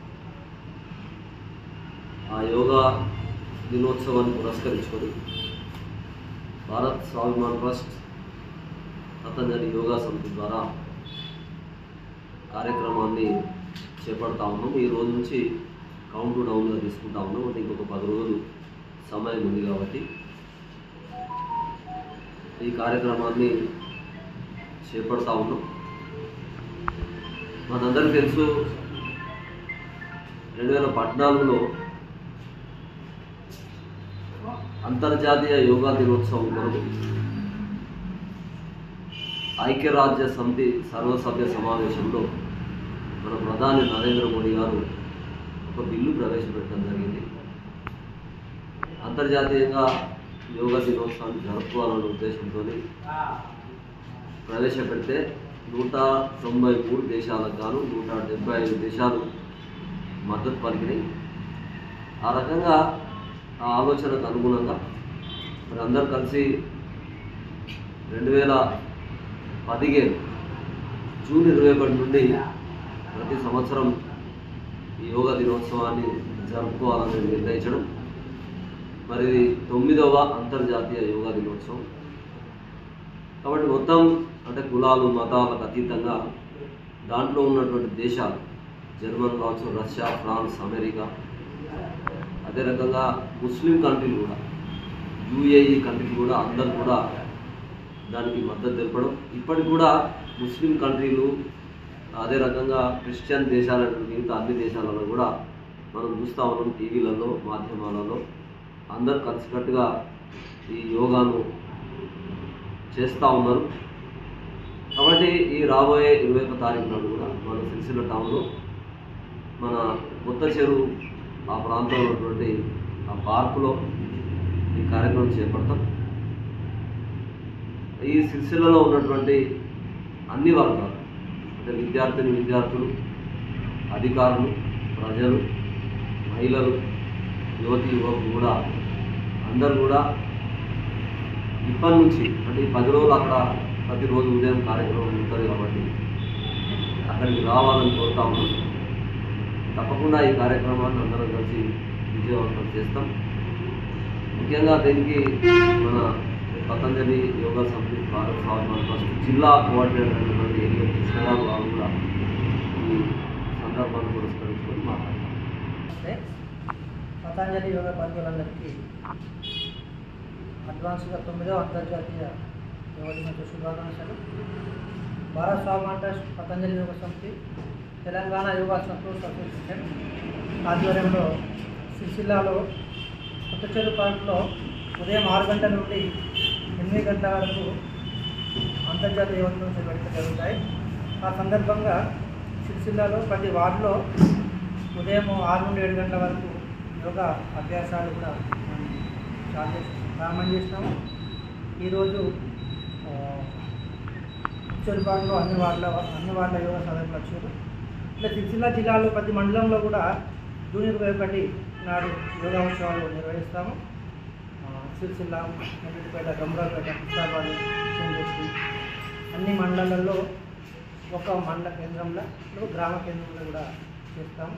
ఆ యోగా దినోత్సవాన్ని పురస్కరించుకొని భారత్ స్వాభిమాన్ ట్రస్ట్ పతంజలి యోగా సమితి ద్వారా కార్యక్రమాన్ని చేపడతా ఉన్నాం ఈ రోజు నుంచి కౌంట్ డౌన్గా తీసుకుంటా ఉన్నాం అంటే ఇంకొక పది రోజులు సమయం ఉంది కాబట్టి ఈ కార్యక్రమాన్ని చేపడతా ఉన్నాం మనందరికీ తెలుసు రెండు వేల పద్నాలుగులో అంతర్జాతీయ యోగా దినోత్సవం కొరకు ఐక్యరాజ్య సమితి సర్వసభ్య సమావేశంలో మన ప్రధాని నరేంద్ర మోడీ గారు ఒక బిల్లు ప్రవేశపెట్టడం జరిగింది అంతర్జాతీయంగా యోగా దినోత్సవాన్ని జరుపుకోవాలనే ఉద్దేశంతో ప్రవేశపెడితే నూట తొంభై మూడు దేశాలకు గాను నూట డెబ్బై ఐదు దేశాలు మద్దతు పలికినాయి ఆ రకంగా ఆ ఆలోచనకు అనుగుణంగా మరి అందరు కలిసి రెండు వేల పదిహేను జూన్ ఇరవై ఒకటి నుండి ప్రతి సంవత్సరం ఈ యోగా దినోత్సవాన్ని జరుపుకోవాలని నిర్ణయించడం మరి ఇది తొమ్మిదవ అంతర్జాతీయ యోగా దినోత్సవం కాబట్టి మొత్తం అంటే కులాలు మతాలకు అతీతంగా దాంట్లో ఉన్నటువంటి దేశాలు జర్మన్ కావచ్చు రష్యా ఫ్రాన్స్ అమెరికా అదే రకంగా ముస్లిం కంట్రీలు కూడా యుఏఈ కంట్రీలు కూడా అందరూ కూడా దానికి మద్దతు తెలపడం ఇప్పటికి కూడా ముస్లిం కంట్రీలు అదే రకంగా క్రిస్టియన్ దేశాల మిగతా అన్ని దేశాలలో కూడా మనం చూస్తూ ఉన్నాం టీవీలలో మాధ్యమాలలో అందరూ కలిసికట్టుగా ఈ యోగాను చేస్తూ ఉన్నారు కాబట్టి ఈ రాబోయే ఇరవై ఒక్క తారీఖు నాడు కూడా మన సిరిసిల్ల టౌన్లో మన కొత్త చెరువు ఆ ప్రాంతంలో ఉన్నటువంటి ఆ పార్కులో ఈ కార్యక్రమం చేపడతాం ఈ సిరిసిల్లలో ఉన్నటువంటి అన్ని వర్గాలు అంటే విద్యార్థిని విద్యార్థులు అధికారులు ప్రజలు మహిళలు యువతి యువకులు కూడా అందరూ కూడా ఇప్పటి నుంచి అంటే ఈ పది రోజులు అక్కడ ప్రతిరోజు ఉదయం కార్యక్రమం ఉంటుంది కాబట్టి అక్కడికి రావాలని కోరుతా ఉన్నాం తప్పకుండా ఈ కార్యక్రమాన్ని అందరం కలిసి విజయవంతం చేస్తాం ముఖ్యంగా దీనికి మన పతంజలి యోగా సమితి భారత స్వాభిమాన్ ట్రస్ట్ జిల్లా కోఆర్డినేటర్ అయినటువంటి ఏరియా కృష్ణరావు గారు కూడా ఈ సందర్భాన్ని పురస్కరించుకొని మాట్లాడతాం నమస్తే పతంజలి యోగా బంధువులందరికీ అడ్వాన్స్గా తొమ్మిదవ అంతర్జాతీయ యోగా దినోత్సవ శుభాకాంక్షలు భారత్ స్వాభిమాన్ ట్రస్ట్ పతంజలి యోగా సమితి తెలంగాణ యోగా సంతోష్ అసోసియేషన్ ఆధ్వర్యంలో సిరిసిల్లాలో కొత్త చెరువు పార్కులో ఉదయం ఆరు గంటల నుండి ఎనిమిది గంటల వరకు అంతర్జాతీయ యోగా దినోత్సవం వేడుకలు జరుగుతాయి ఆ సందర్భంగా సిరిసిల్లాలో ప్రతి వార్డులో ఉదయం ఆరు నుండి ఏడు గంటల వరకు యోగా అభ్యాసాలు కూడా మనం స్టార్ట్ చేసి ప్రారంభం చేసినాము ఈరోజు ఆ, చెరుపాటులో అన్ని వార్డుల అన్ని వార్డుల యోగా సాధకులు వచ్చారు ఇట్లా సిరిసిల్ల జిల్లాలో ప్రతి మండలంలో కూడా జూనియర్ ఒకటి నాడు యోగా ఉత్సవాలు నిర్వహిస్తాము ఆ, సిరిసిల్ల నెల్లిపేట గమ్రాపేట హుస్నాబాద్ చెందేసి అన్ని మండలాల్లో ఒక మండల కేంద్రంలో మరియు గ్రామ కేంద్రంలో కూడా చేస్తాము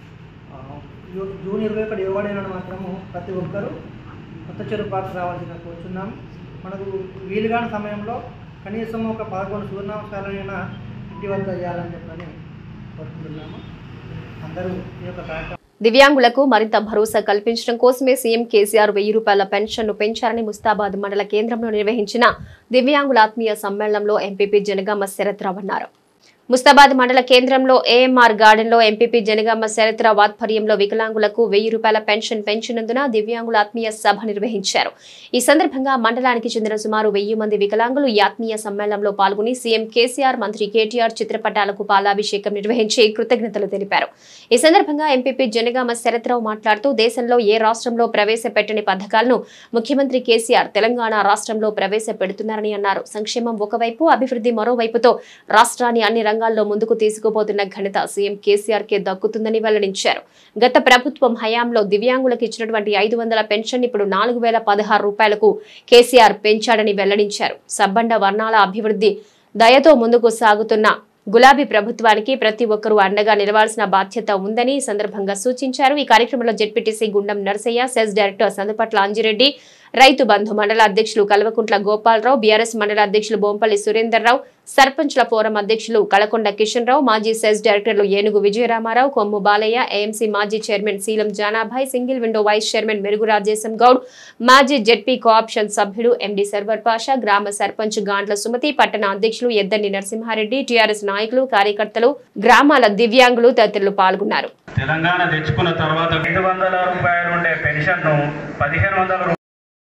ఆ, జూ- జూన్ ఇరవై ఒకటి యోగా డే నాడు మాత్రము ప్రతి ఒక్కరూ కొత్త చెరువు పార్క్ రావాల్సిన కోరుచున్నాం మనకు వీలుగాని సమయంలో కనీసం ఒక పదకొండు సూర్యనమస్కారాలైనా ఇంటి వద్ద చేయాలని చెప్పని కోరుకుంటున్నాము అందరూ ఈ యొక్క కార్యక్రమం దివ్యాంగులకు మరింత భరోసా కల్పించడం కోసమే సీఎం కేసీఆర్ వెయ్యి రూపాయల పెన్షన్ను పెంచారని ముస్తాబాద్ మండల కేంద్రంలో నిర్వహించిన దివ్యాంగుల ఆత్మీయ సమ్మేళనంలో ఎంపీపీ జనగామ శరత్రావు అన్నారు ముస్తాబాద్ మండల కేంద్రంలో ఏఎంఆర్ గార్డెన్లో ఎంపీపీ జనగామ శరత్రావు ఆధ్వర్యంలో వికలాంగులకు వెయ్యి రూపాయల పెన్షన్ పెంచినందున దివ్యాంగుల ఆత్మీయ సభ నిర్వహించారు ఈ సందర్భంగా మండలానికి చెందిన సుమారు వెయ్యి మంది వికలాంగులు ఈ ఆత్మీయ సమ్మేళనంలో పాల్గొని సీఎం కేసీఆర్ మంత్రి కేటీఆర్ చిత్రపటాలకు పాలాభిషేకం నిర్వహించి కృతజ్ఞతలు తెలిపారు ఈ సందర్భంగా ఎంపీపీ జనగామ శరత్రావు మాట్లాడుతూ దేశంలో ఏ రాష్ట్రంలో ప్రవేశపెట్టని పథకాలను ముఖ్యమంత్రి కేసీఆర్ తెలంగాణ రాష్ట్రంలో ప్రవేశపెడుతున్నారని అన్నారు సంక్షేమం ఒకవైపు అభివృద్ధి మరోవైపుతో రాష్ట్రాన్ని అన్ని రంగాల్లో ముందుకు తీసుకుపోతున్న ఘనత సీఎం కేసీఆర్ కే దక్కుతుందని వెల్లడించారు గత ప్రభుత్వం హయాంలో దివ్యాంగులకు ఇచ్చినటువంటి ఐదు వందల పెన్షన్ ఇప్పుడు నాలుగు వేల పదహారు రూపాయలకు కేసీఆర్ పెంచాడని వెల్లడించారు సబ్బండ వర్ణాల అభివృద్ధి దయతో ముందుకు సాగుతున్న గులాబీ ప్రభుత్వానికి ప్రతి ఒక్కరూ అండగా నిలవాల్సిన బాధ్యత ఉందని ఈ సందర్భంగా సూచించారు ఈ కార్యక్రమంలో ZPTC Gundam Narasaiah CESS director Sandupatla Anjireddy Rythu Bandhu మండల అధ్యక్షులు కల్వకుంట్ల గోపాలరావు బీఆర్ఎస్ మండల అధ్యక్షులు బొంపల్లి సురేందర్రావు సర్పంచ్ల ఫోరం అధ్యక్షులు కలకొండ కిషన్ రావు మాజీ సెస్ డైరెక్టర్లు ఏనుగు విజయరామారావు కొమ్ము బాలయ్య ఏఎంసీ మాజీ chairman Seelam Janabhai single window vice chairman Merugu Rajesham Goud మాజీ జెడ్పీ కోఆప్షన్ సభ్యుడు ఎండి సర్వర్ పాషా గ్రామ సర్పంచ్ గాండ్ల సుమతి పట్టణ అధ్యక్షులు ఎద్దండి నరసింహారెడ్డి టీఆర్ఎస్ నాయకులు కార్యకర్తలు గ్రామాల దివ్యాంగులు తదితరులు పాల్గొన్నారు తెలంగాణ తెచ్చుకున్న తర్వాత రెండు వందల రూపాయలు ఉండే పెన్షన్ను పదిహేను వందల రూపాయలు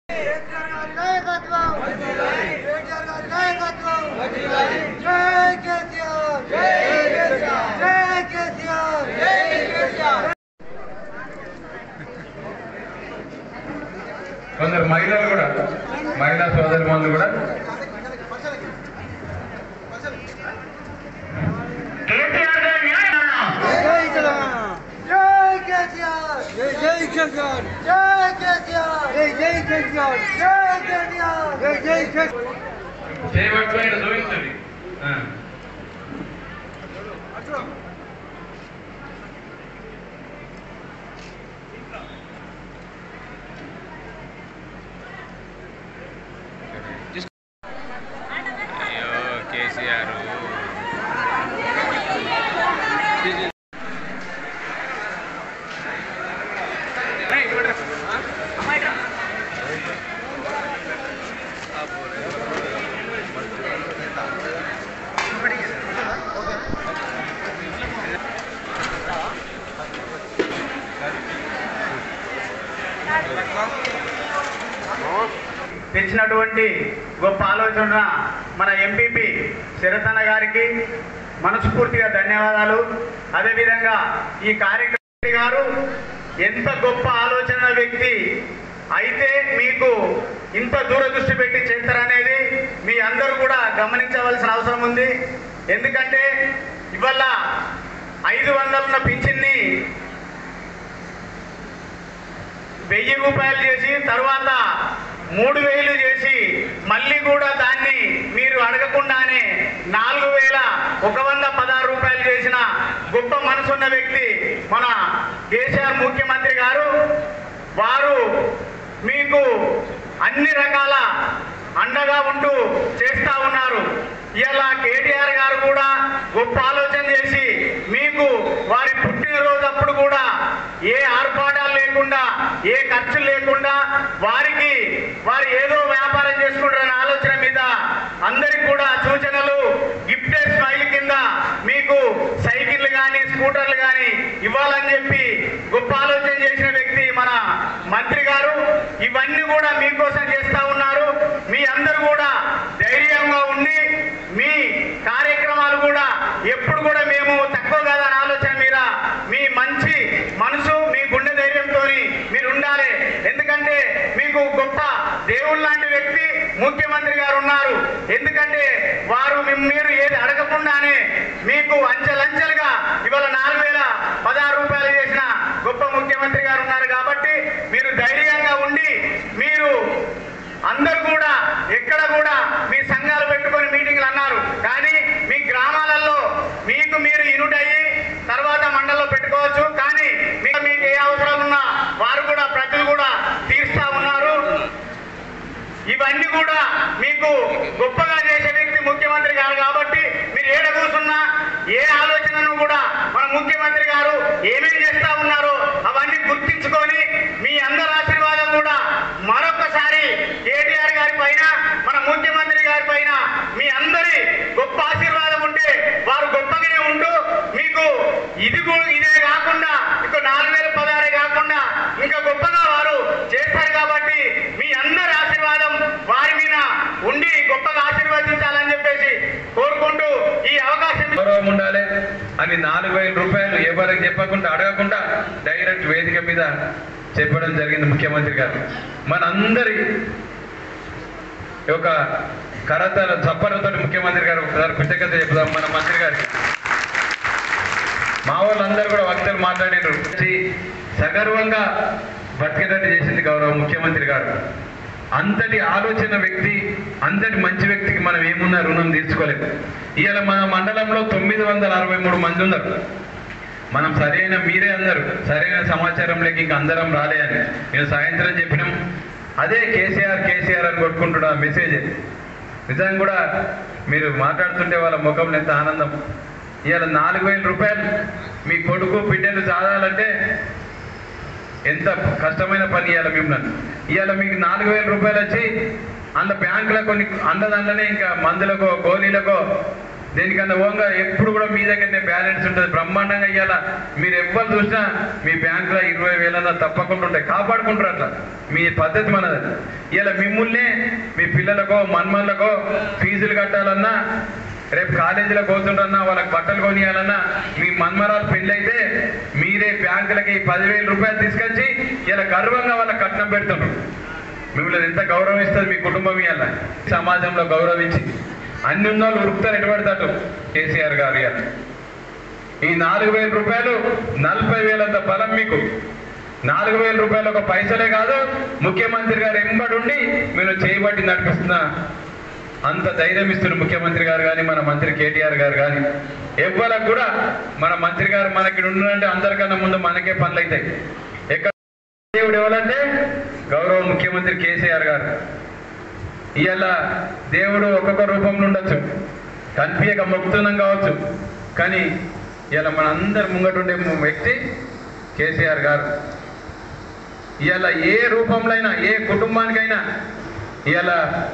కొందరు మహిళలు కూడా మహిళా సోదరి మంది కూడా చేయబడిపోయిన చూపించండి ఆ. అయ్యో కేసీఆర్ తెచ్చినటువంటి గొప్ప ఆలోచన మన ఎంపీపీ శరతన్న గారికి మనస్ఫూర్తిగా ధన్యవాదాలు అదేవిధంగా ఈ కార్యక్రమ గారు ఎంత గొప్ప ఆలోచన వ్యక్తి అయితే మీకు ఇంత దూరదృష్టి పెట్టి చేస్తారనేది మీ అందరూ కూడా గమనించవలసిన అవసరం ఉంది ఎందుకంటే ఇవాళ ఐదు వందలున్న పింఛన్ని వెయ్యి రూపాయలు చేసి తర్వాత మూడు వేలు చేసి మళ్ళీ కూడా దాన్ని మీరు అడగకుండానే నాలుగు వేల ఒక వంద పదహారు రూపాయలు చేసిన గొప్ప మనసున్న వ్యక్తి మన కేసీఆర్ ముఖ్యమంత్రి గారు వారు మీకు అన్ని రకాల అండగా ఉంటూ చేస్తా ఉన్నారు ఇలా కేటీఆర్ గారు కూడా గొప్ప ఆలోచన చేసి మీకు వారి పుట్టినరోజు అప్పుడు కూడా ఏ ఆర్భాటాలు లేకుండా ఏ ఖర్చు లేకుండా వారికి వారు ఏదో వ్యాపారం చేసుకుంటారనే ఆలోచన మీద అందరికి కూడా సూచనలు గిఫ్ట్ స్మైల్ కింద మీకు సైకిళ్ళు కానీ స్కూటర్లు కానీ ఇవ్వాలని చెప్పి గొప్ప ఆలోచన చేసిన వ్యక్తి మన మంత్రి గారు ముఖ్యమంత్రి గారు ఉన్నారు ఎందుకంటే వారు మిమ్- మీరు ఏది అడగకుండానే మీకు అంచెలంచెలుగా ఇవాళ నాలుగు వేల పదహారు రూపాయలు చేసిన గొప్ప ముఖ్యమంత్రి గారు ఉన్నారు కాబట్టి మీరు ధైర్యంగా ఉండి మీరు అందరూ కూడా ఎక్కడ కూడా మీ సంఘాలు పెట్టుకొని మీటింగ్లు అన్నారు కానీ మీ గ్రామాలలో మీకు మీరు ఇనుటయ్యి తర్వాత మండలంలో పెట్టుకోవచ్చు కానీ మీకు మీకు ఏ అవసరాలు ఉన్నా వారు కూడా ప్రజలు కూడా తీరుస్తా ఉన్నారు ఇవన్నీ కూడా మీకు గొప్పగా చేసే వ్యక్తి ముఖ్యమంత్రి గారు కాబట్టి మీరు ఏడ కూర్చున్నా ఏ ఆలోచనను కూడా మన ముఖ్యమంత్రి గారు ఏమేం చేస్తా ఉన్నారో అవన్నీ గుర్తించుకొని మీ అందరి ఆశీర్వాదం కూడా మరొకసారి కేటీఆర్ గారి పైన మన ముఖ్యమంత్రి గారి పైన మీ అందరి గొప్ప ఆశీర్వాదం ఉంటే వారు గొప్పగానే ఉంటూ మీకు ఇది కూడా ఇదే కాకుండా ఇంకో నాలుగు వేల పదహారే కాకుండా ఇంకా గొప్పగా వారు చేస్తారు కాబట్టి మీ అందరి ఆశీర్వాదం వారి మీద ఉండి గొప్పగా ఆశీర్వదించాలని చెప్పేసి కోరుకుంటూ ఈ అవకాశం గౌరవం ఉండాలి అని నాలుగు వేల రూపాయలు ఎవరికి చెప్పకుండా అడగకుండా డైరెక్ట్ వేదిక మీద చెప్పడం జరిగింది ముఖ్యమంత్రి గారు మనందరి ఒక కరతల చప్పలతో ముఖ్యమంత్రి గారు ఒకసారి కృతజ్ఞత చెప్దాం మన మంత్రి గారికి మా వాళ్ళందరూ కూడా వక్తలు మాట్లాడారు సగర్వంగా బతికేటట్టు చేసింది గౌరవ ముఖ్యమంత్రి గారు అంతటి ఆలోచన వ్యక్తి అంతటి మంచి వ్యక్తికి మనం ఏమున్నా రుణం తీర్చుకోలేము ఇవాళ మన మండలంలో తొమ్మిది వందల అరవై మూడు మంది ఉన్నారు మనం సరైన మీరే అందరు సరైన సమాచారం లేక ఇంక అందరం రాలే అని నేను సాయంత్రం చెప్పినాం అదే కేసీఆర్ కేసీఆర్ అని కొట్టుకుంటున్న మెసేజ్ నిజంగా కూడా మీరు మాట్లాడుతుంటే వాళ్ళ ముఖంలో ఎంత ఆనందం ఇవాళ నాలుగు వేల రూపాయలు మీ కొడుకు బిడ్డలు చాలాలంటే ఎంత కష్టమైన పని ఇవాళ మిమ్మల్ని ఇవాళ మీకు నాలుగు వేల రూపాయలు వచ్చి అందులో బ్యాంకులో కొన్ని అందదండనే ఇంకా మందులకో గోళీలకో దేనికన్నా ఓంగా ఎప్పుడు కూడా మీ దగ్గరనే బ్యాలెన్స్ ఉంటుంది బ్రహ్మాండంగా ఇవాళ మీరు ఎవ్వరు చూసినా మీ బ్యాంకులో ఇరవై వేలన్నా తప్పకుండా ఉంటాయి కాపాడుకుంటారు అట్లా మీ పద్ధతి మనది ఇవాళ మిమ్మల్నే మీ పిల్లలకో మన్మన్లకో ఫీజులు కట్టాలన్నా రేపు కాలేజీలో పోతుండన్నా వాళ్ళకి బట్టలు కొనియాలన్నా మీ మన్మరాలు పెళ్ళైతే మీరే బ్యాంకులకి పదివేల రూపాయలు తీసుకొచ్చి ఇలా గర్వంగా వాళ్ళకి కట్నం పెడుతున్నారు మిమ్మల్ని ఎంత గౌరవిస్తుంది మీ కుటుంబం ఇవాళ సమాజంలో గౌరవించి అన్ని ఉన్న వాళ్ళు ఉరుకుతారు ఎటుపడతాడు కేసీఆర్ గారు ఇవాళ ఈ నాలుగు వేల రూపాయలు నలభై వేలంత బలం మీకు నాలుగు వేల రూపాయలు ఒక పైసలే కాదు ముఖ్యమంత్రి గారు ఎంబడుండి మీరు చేయబట్టి నడిపిస్తున్న అంత ధైర్యం ఇస్తున్న ముఖ్యమంత్రి గారు కానీ మన మంత్రి కేటీఆర్ గారు కానీ ఎవ్వరికి కూడా మన మంత్రి గారు మనకి ఉండాలంటే అందరికన్నా ముందు మనకే పనులు అవుతాయి ఎక్కడ దేవుడు ఎవరంటే గౌరవ ముఖ్యమంత్రి కేసీఆర్ గారు ఇవాళ దేవుడు ఒక్కొక్క రూపంలో ఉండొచ్చు కనిపించక మొక్కుతున్నాం కావచ్చు కానీ ఇవాళ మన అందరి ముంగటుండే వ్యక్తి కేసీఆర్ గారు ఇవాళ ఏ రూపంలో అయినా ఏ కుటుంబానికైనా ఇవాళ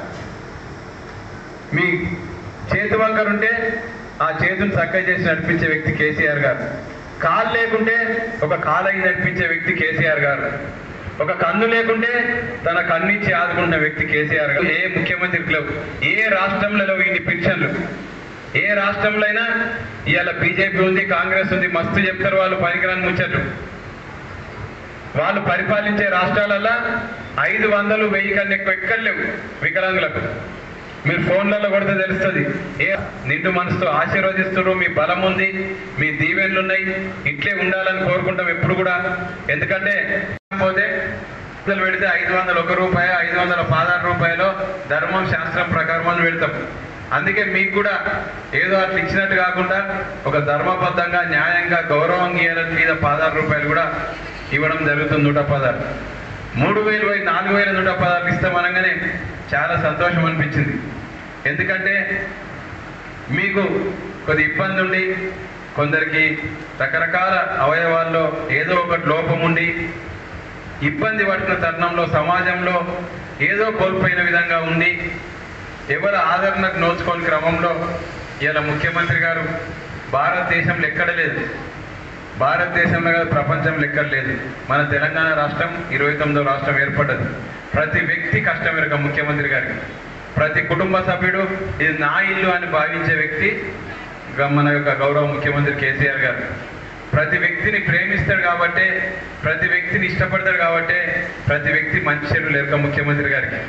మీ చేతి వంకర ఉంటే ఆ చేతుని చక్కగా చేసి నడిపించే వ్యక్తి కేసీఆర్ గారు కాలు లేకుంటే ఒక కాలకి నడిపించే వ్యక్తి కేసీఆర్ గారు ఒక కన్ను లేకుంటే తన కన్నిచ్చి ఆదుకున్న వ్యక్తి కేసీఆర్ గారు ఏ ముఖ్యమంత్రికి లేవు ఏ రాష్ట్రంలో లేవు ఇన్ని పెన్షన్లు ఏ రాష్ట్రంలో అయినా ఇవాళ బీజేపీ ఉంది కాంగ్రెస్ ఉంది మస్తు చెప్తారు వాళ్ళు పనికిరాని ముచ్చట్లు వాళ్ళు పరిపాలించే రాష్ట్రాలల్లో ఐదు వందలు వెయ్యి కన్నా ఎక్కువ ఎక్కడ లేవు వికలాంగులకు మీరు ఫోన్లలో కొడితే తెలుస్తుంది ఏ నిండు మనసుతో ఆశీర్వదిస్తున్నారు మీ బలం ఉంది మీ దీవెనలు ఉన్నాయి ఇట్లే ఉండాలని కోరుకుంటాం ఎప్పుడు కూడా ఎందుకంటే పోతే వందలు పెడితే ఐదు వందలు ఒక రూపాయ ఐదు వందల పదహారు రూపాయలు ధర్మం శాస్త్రం ప్రకారం అని పెడతాం అందుకే మీకు కూడా ఏదో అట్లా ఇచ్చినట్టు కాకుండా ఒక ధర్మబద్ధంగా న్యాయంగా గౌరవం ఇవ్వాలని మీద పదహారు రూపాయలు కూడా ఇవ్వడం జరుగుతుంది నూట పదహారు మూడు వేలు పోయి నాలుగు వేల నూట పదహారు ఇస్తాం అనగానే చాలా సంతోషం అనిపించింది ఎందుకంటే మీకు కొద్ది ఇబ్బంది ఉండి కొందరికి రకరకాల అవయవాల్లో ఏదో ఒకటి లోపం ఉండి ఇబ్బంది పడుతున్న తరుణంలో సమాజంలో ఏదో కోల్పోయిన విధంగా ఉండి ఎవరి ఆదరణకు నోచుకోని క్రమంలో ఇలా ముఖ్యమంత్రి గారు భారతదేశంలో ఎక్కడ లేదు భారతదేశంలో కాదు ప్రపంచంలో ఎక్కడ లేదు మన తెలంగాణ రాష్ట్రం ఇరవై తొమ్మిదో రాష్ట్రం ఏర్పడ్డది ప్రతి వ్యక్తి కష్టం ఎరగ ముఖ్యమంత్రి గారికి ప్రతి కుటుంబ సభ్యుడు ఇది నా ఇల్లు అని భావించే వ్యక్తి గ- మన యొక్క గౌరవ ముఖ్యమంత్రి కేసీఆర్ గారు ప్రతి వ్యక్తిని ప్రేమిస్తాడు కాబట్టే ప్రతి వ్యక్తిని ఇష్టపడతాడు కాబట్టే ప్రతి వ్యక్తి మంచి చెడు లేక ముఖ్యమంత్రి గారికి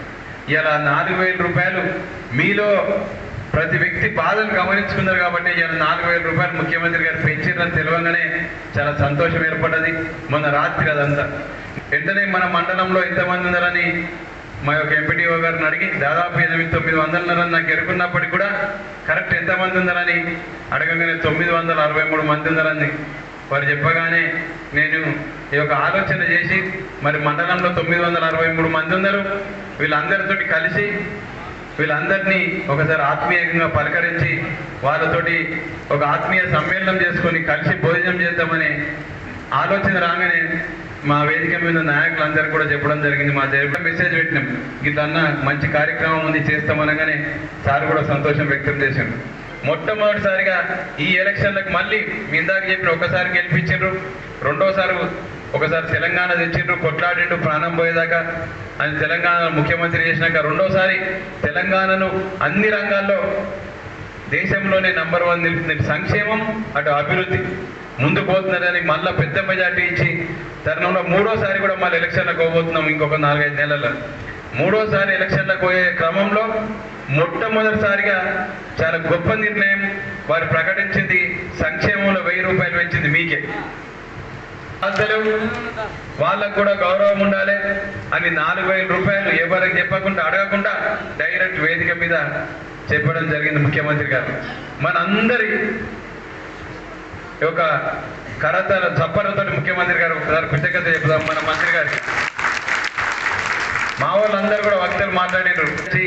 ఇలా నాలుగు వేల రూపాయలు మీలో ప్రతి వ్యక్తి బాధను గమనించుకున్నారు కాబట్టి ఇలా నాలుగు వేల రూపాయలు ముఖ్యమంత్రి గారు పెంచారని తెలియగానే చాలా సంతోషం ఏర్పడ్డది మొన్న రాత్రి అదంతా వెంటనే మన మండలంలో ఎంతమంది ఉన్నారని మా యొక్క ఎంపీటీఓ గారిని అడిగి దాదాపు ఎనిమిది తొమ్మిది వందలున్నారని నాకు ఎరుకున్నప్పటికీ కూడా కరెక్ట్ ఎంతమంది ఉన్నారని అడగగానే తొమ్మిది వందల అరవై మూడు మంది ఉన్నారని వారు చెప్పగానే నేను ఈ యొక్క ఆలోచన చేసి మరి మండలంలో తొమ్మిది వందల అరవై మూడు మంది ఉన్నారు వీళ్ళందరితోటి కలిసి వీళ్ళందరినీ ఒకసారి ఆత్మీయంగా పలకరించి వాళ్ళతోటి ఒక ఆత్మీయ సమ్మేళనం చేసుకొని కలిసి భోజనం చేద్దామని ఆలోచన రాగానే మా వేదిక మీద నాయకులందరూ కూడా చెప్పడం జరిగింది మా దగ్గర మెసేజ్ పెట్టినాం ఇట్లన్న మంచి కార్యక్రమం ఉంది చేస్తామనగానే సార్ కూడా సంతోషం వ్యక్తం చేశారు మొట్టమొదటిసారిగా ఈ ఎలక్షన్లకు మళ్ళీ మీ ఇందాక చెప్పిన ఒకసారి గెలిపించారు రెండోసారి ఒకసారి తెలంగాణ తెచ్చిండ్రు కొట్లాడిండు ప్రాణం పోయేదాకా అని తెలంగాణ ముఖ్యమంత్రి చేసినాక రెండోసారి తెలంగాణను అన్ని రంగాల్లో దేశంలోనే నంబర్ వన్ నిలుపుతుంది సంక్షేమం అటు అభివృద్ధి ముందు పోతున్నదని మళ్ళీ పెద్ద మెజార్టీ ఇచ్చి తరుణంలో మూడోసారి కూడా మళ్ళీ ఎలక్షన్లకు పోబోతున్నాం ఇంకొక నాలుగైదు నెలల్లో మూడోసారి ఎలక్షన్లకు పోయే క్రమంలో మొట్టమొదటిసారిగా చాలా గొప్ప నిర్ణయం వారు ప్రకటించింది సంక్షేమంలో వెయ్యి రూపాయలు పెంచింది మీకే అసలు వాళ్ళకు కూడా గౌరవం ఉండాలి అని నాలుగు వేల రూపాయలు ఎవరికి చెప్పకుండా అడగకుండా డైరెక్ట్ వేదిక మీద చెప్పడం జరిగింది ముఖ్యమంత్రి గారు మనందరి ఒక కరతల చప్పలతో ముఖ్యమంత్రి గారు ఒకసారి కృతజ్ఞత చెప్దాం మన మంత్రి గారికి మా వాళ్ళందరూ కూడా వక్తలు మాట్లాడారు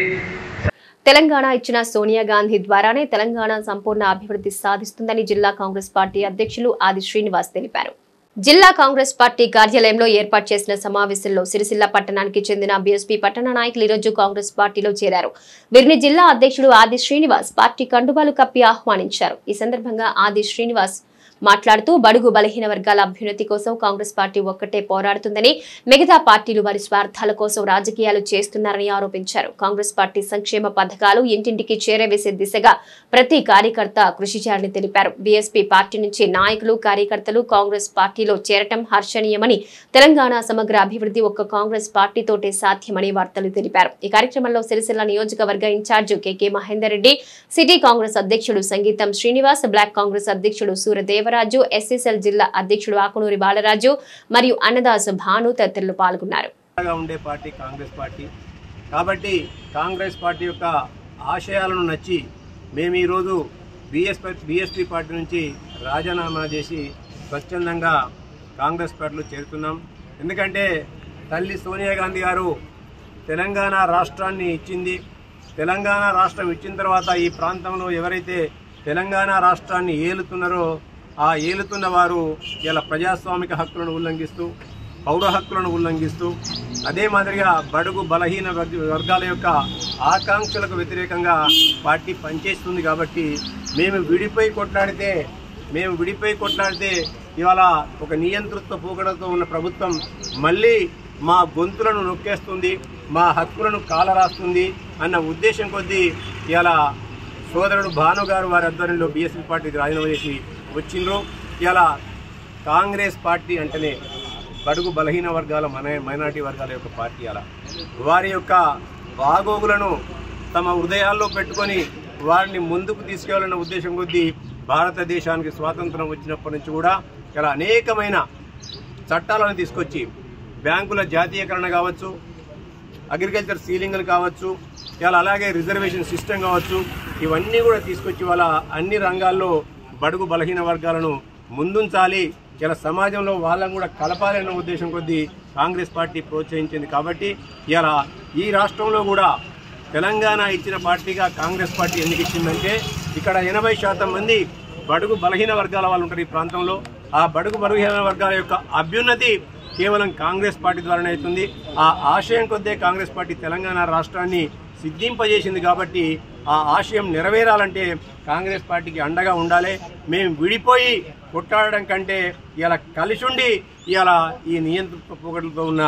తెలంగాణ ఇచ్చిన సోనియా గాంధీ ద్వారానే తెలంగాణ సంపూర్ణ అభివృద్ధి సాధిస్తుందని జిల్లా కాంగ్రెస్ పార్టీ అధ్యక్షులు ఆది శ్రీనివాస్ తెలిపారు జిల్లా కాంగ్రెస్ పార్టీ కార్యాలయంలో ఏర్పాటు చేసిన సమావేశంలో సిరిసిల్ల పట్టణానికి చెందిన బీఎస్పీ పట్టణ నాయకులు ఈరోజు కాంగ్రెస్ పార్టీలో చేరారు వీరిని జిల్లా అధ్యక్షుడు ఆది శ్రీనివాస్ పార్టీ కండువాలు కప్పి ఆహ్వానించారు ఈ సందర్భంగా ఆది శ్రీనివాస్ మాట్లాడుతూ బడుగు బలహీన వర్గాల అభ్యున్నతి కోసం కాంగ్రెస్ పార్టీ ఒక్కటే పోరాడుతుందని మిగతా పార్టీలు వారి స్వార్థాల కోసం రాజకీయాలు చేస్తున్నారని ఆరోపించారు కాంగ్రెస్ పార్టీ సంక్షేమ పథకాలు ఇంటింటికి చేరవేసే దిశగా ప్రతి కార్యకర్త కృషి చేయాలని తెలిపారు బీఎస్పీ పార్టీ నుంచి నాయకులు కార్యకర్తలు కాంగ్రెస్ పార్టీలో చేరటం హర్షణీయమని తెలంగాణ సమగ్ర అభివృద్ధి ఒక్క కాంగ్రెస్ పార్టీతోటే సాధ్యమని వార్తలు తెలిపారు ఈ కార్యక్రమంలో సిరిసిల్ల నియోజకవర్గ incharge KK Mahender Reddy city Congress అధ్యక్షుడు సంగీతం శ్రీనివాస్ బ్లాక్ కాంగ్రెస్ అధ్యక్షుడు సూర్యదేవరాజు ఎస్ఎస్ఎల్ జిల్లా అధ్యక్షుడు ఆకునూరి బాలరాజు మరియు అన్నదాసు భాను తదితరులు పాల్గొన్నారు గా ఉండే పార్టీ కాంగ్రెస్ పార్టీ కాబట్టి కాంగ్రెస్ పార్టీ యొక్క ఆశయాలను నచ్చి మేము ఈరోజు బిఎస్పీ బిఎస్పీ పార్టీ నుంచి రాజీనామా చేసి స్వచ్ఛందంగా కాంగ్రెస్ పార్టీలో చేరుతున్నాం ఎందుకంటే తల్లి సోనియా గాంధీ గారు తెలంగాణ రాష్ట్రాన్ని ఇచ్చింది తెలంగాణ రాష్ట్రం ఇచ్చిన తర్వాత ఈ ప్రాంతంలో ఎవరైతే తెలంగాణ రాష్ట్రాన్ని ఏలుతున్నారో ఆ ఏలుతున్న వారు ఇలా ప్రజాస్వామిక హక్కులను ఉల్లంఘిస్తూ పౌర హక్కులను ఉల్లంఘిస్తూ అదే మాదిరిగా బడుగు బలహీన వర్గ- వర్గాల యొక్క ఆకాంక్షలకు వ్యతిరేకంగా పార్టీ పనిచేస్తుంది కాబట్టి మేము విడిపోయి కొట్లాడితే మేము విడిపోయి కొట్లాడితే ఇవాళ ఒక నియంతృత్వ పోకడతో ఉన్న ప్రభుత్వం మళ్ళీ మా గొంతులను నొక్కేస్తుంది మా హక్కులను కాలరాస్తుంది అన్న ఉద్దేశం కొద్దీ ఇవాళ సోదరుడు భాను గారు వారి ఆధ్వర్యంలో బీఎస్పీ పార్టీకి రాజీనామా చేసి వచ్చిండ్రు ఇలా కాంగ్రెస్ పార్టీ అంటేనే బడుగు బలహీన వర్గాల మన మైనార్టీ వర్గాల యొక్క పార్టీ అలా వారి యొక్క బాగోగులను తమ హృదయాల్లో పెట్టుకొని వారిని ముందుకు తీసుకెళ్లాలన్న ఉద్దేశం కొద్దీ భారతదేశానికి స్వాతంత్రం వచ్చినప్పటి నుంచి కూడా ఇలా అనేకమైన చట్టాలను తీసుకొచ్చి బ్యాంకుల జాతీయకరణ కావచ్చు అగ్రికల్చర్ సీలింగ్లు కావచ్చు ఇలా అలాగే రిజర్వేషన్ సిస్టమ్ కావచ్చు ఇవన్నీ కూడా తీసుకొచ్చి వాళ్ళ అన్ని రంగాల్లో బడుగు బలహీన వర్గాలను ముందుంచాలి ఇలా సమాజంలో వాళ్ళని కూడా కలపాలి అన్న ఉద్దేశం కొద్దీ కాంగ్రెస్ పార్టీ ప్రోత్సహించింది కాబట్టి ఇలా ఈ రాష్ట్రంలో కూడా తెలంగాణ ఇచ్చిన పార్టీగా కాంగ్రెస్ పార్టీ ఎందుకు ఇచ్చిందంటే ఇక్కడ ఎనభై శాతం మంది బడుగు బలహీన వర్గాల వాళ్ళు ఉంటారు ఈ ప్రాంతంలో ఆ బడుగు బలహీన వర్గాల యొక్క అభ్యున్నతి కేవలం కాంగ్రెస్ పార్టీ ద్వారానే అవుతుంది ఆ ఆశయం కొద్దే కాంగ్రెస్ పార్టీ తెలంగాణ రాష్ట్రాన్ని సిద్ధింపజేసింది కాబట్టి ఆ ఆశయం నెరవేరాలంటే కాంగ్రెస్ పార్టీకి అండగా ఉండాలి మేము విడిపోయి కొట్టాడడం కంటే ఇలా కలిసుండి ఇవాళ ఈ నియంత్రణ పోగొట్లతో ఉన్న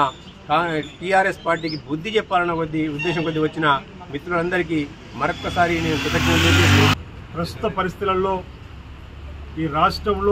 టీఆర్ఎస్ పార్టీకి బుద్ధి చెప్పాలన్న కొద్ది ఉద్దేశం కొద్ది వచ్చిన మిత్రులందరికీ మరొక్కసారి నేను కృతజ్ఞతలు తెలియజేస్తూ ప్రస్తుత పరిస్థితులలో ఈ రాష్ట్రంలో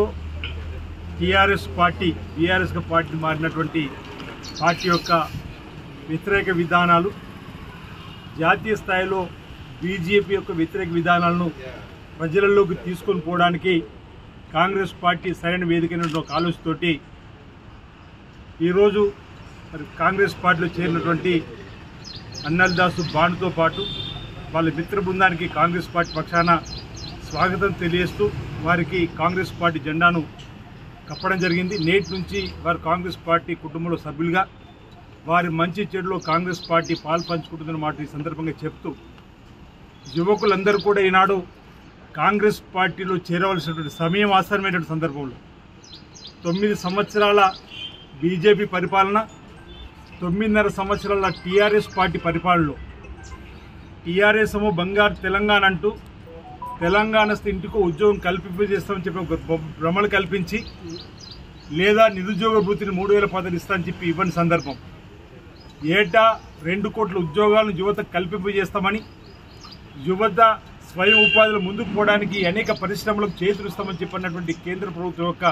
టీఆర్ఎస్ పార్టీ టీఆర్ఎస్గా పార్టీ మారినటువంటి పార్టీ యొక్క వ్యతిరేక విధానాలు జాతీయ స్థాయిలో బీజేపీ యొక్క వ్యతిరేక విధానాలను ప్రజలలోకి తీసుకొని పోవడానికి కాంగ్రెస్ పార్టీ సరైన వేదికైనటువంటి ఒక ఆలోచనతోటి ఈరోజు మరి కాంగ్రెస్ పార్టీలో చేరినటువంటి అన్నల్దాసు బాణుతో పాటు వాళ్ళ మిత్ర బృందానికి కాంగ్రెస్ పార్టీ పక్షాన స్వాగతం తెలియజేస్తూ వారికి కాంగ్రెస్ పార్టీ జెండాను కప్పడం జరిగింది నేటి నుంచి వారు కాంగ్రెస్ పార్టీ కుటుంబంలో సభ్యులుగా వారి మంచి చెడులో కాంగ్రెస్ పార్టీ పాలు పంచుకుంటుందన్న మాట ఈ సందర్భంగా చెప్తూ యువకులందరూ కూడా ఈనాడు కాంగ్రెస్ పార్టీలో చేరవలసినటువంటి సమయం ఆసరమైనటువంటి సందర్భంలో తొమ్మిది సంవత్సరాల బీజేపీ పరిపాలన తొమ్మిదిన్నర సంవత్సరాల టీఆర్ఎస్ పార్టీ పరిపాలనలో టీఆర్ఎస్ ఏమో బంగారు తెలంగాణ అంటూ తెలంగాణ ఇంటికో ఉద్యోగం కల్పింపజేస్తామని చెప్పి ఒక భ్ర- భ్రమలు కల్పించి లేదా నిరుద్యోగ భృతిని మూడు వేల పదవి ఇస్తామని చెప్పి ఇవ్వని సందర్భం ఏటా రెండు కోట్ల ఉద్యోగాలను యువతకు కల్పింపజేస్తామని యువత స్వయం ఉపాధిలో ముందుకు పోవడానికి అనేక పరిశ్రమలకు చేతులుస్తామని చెప్పినటువంటి కేంద్ర ప్రభుత్వం యొక్క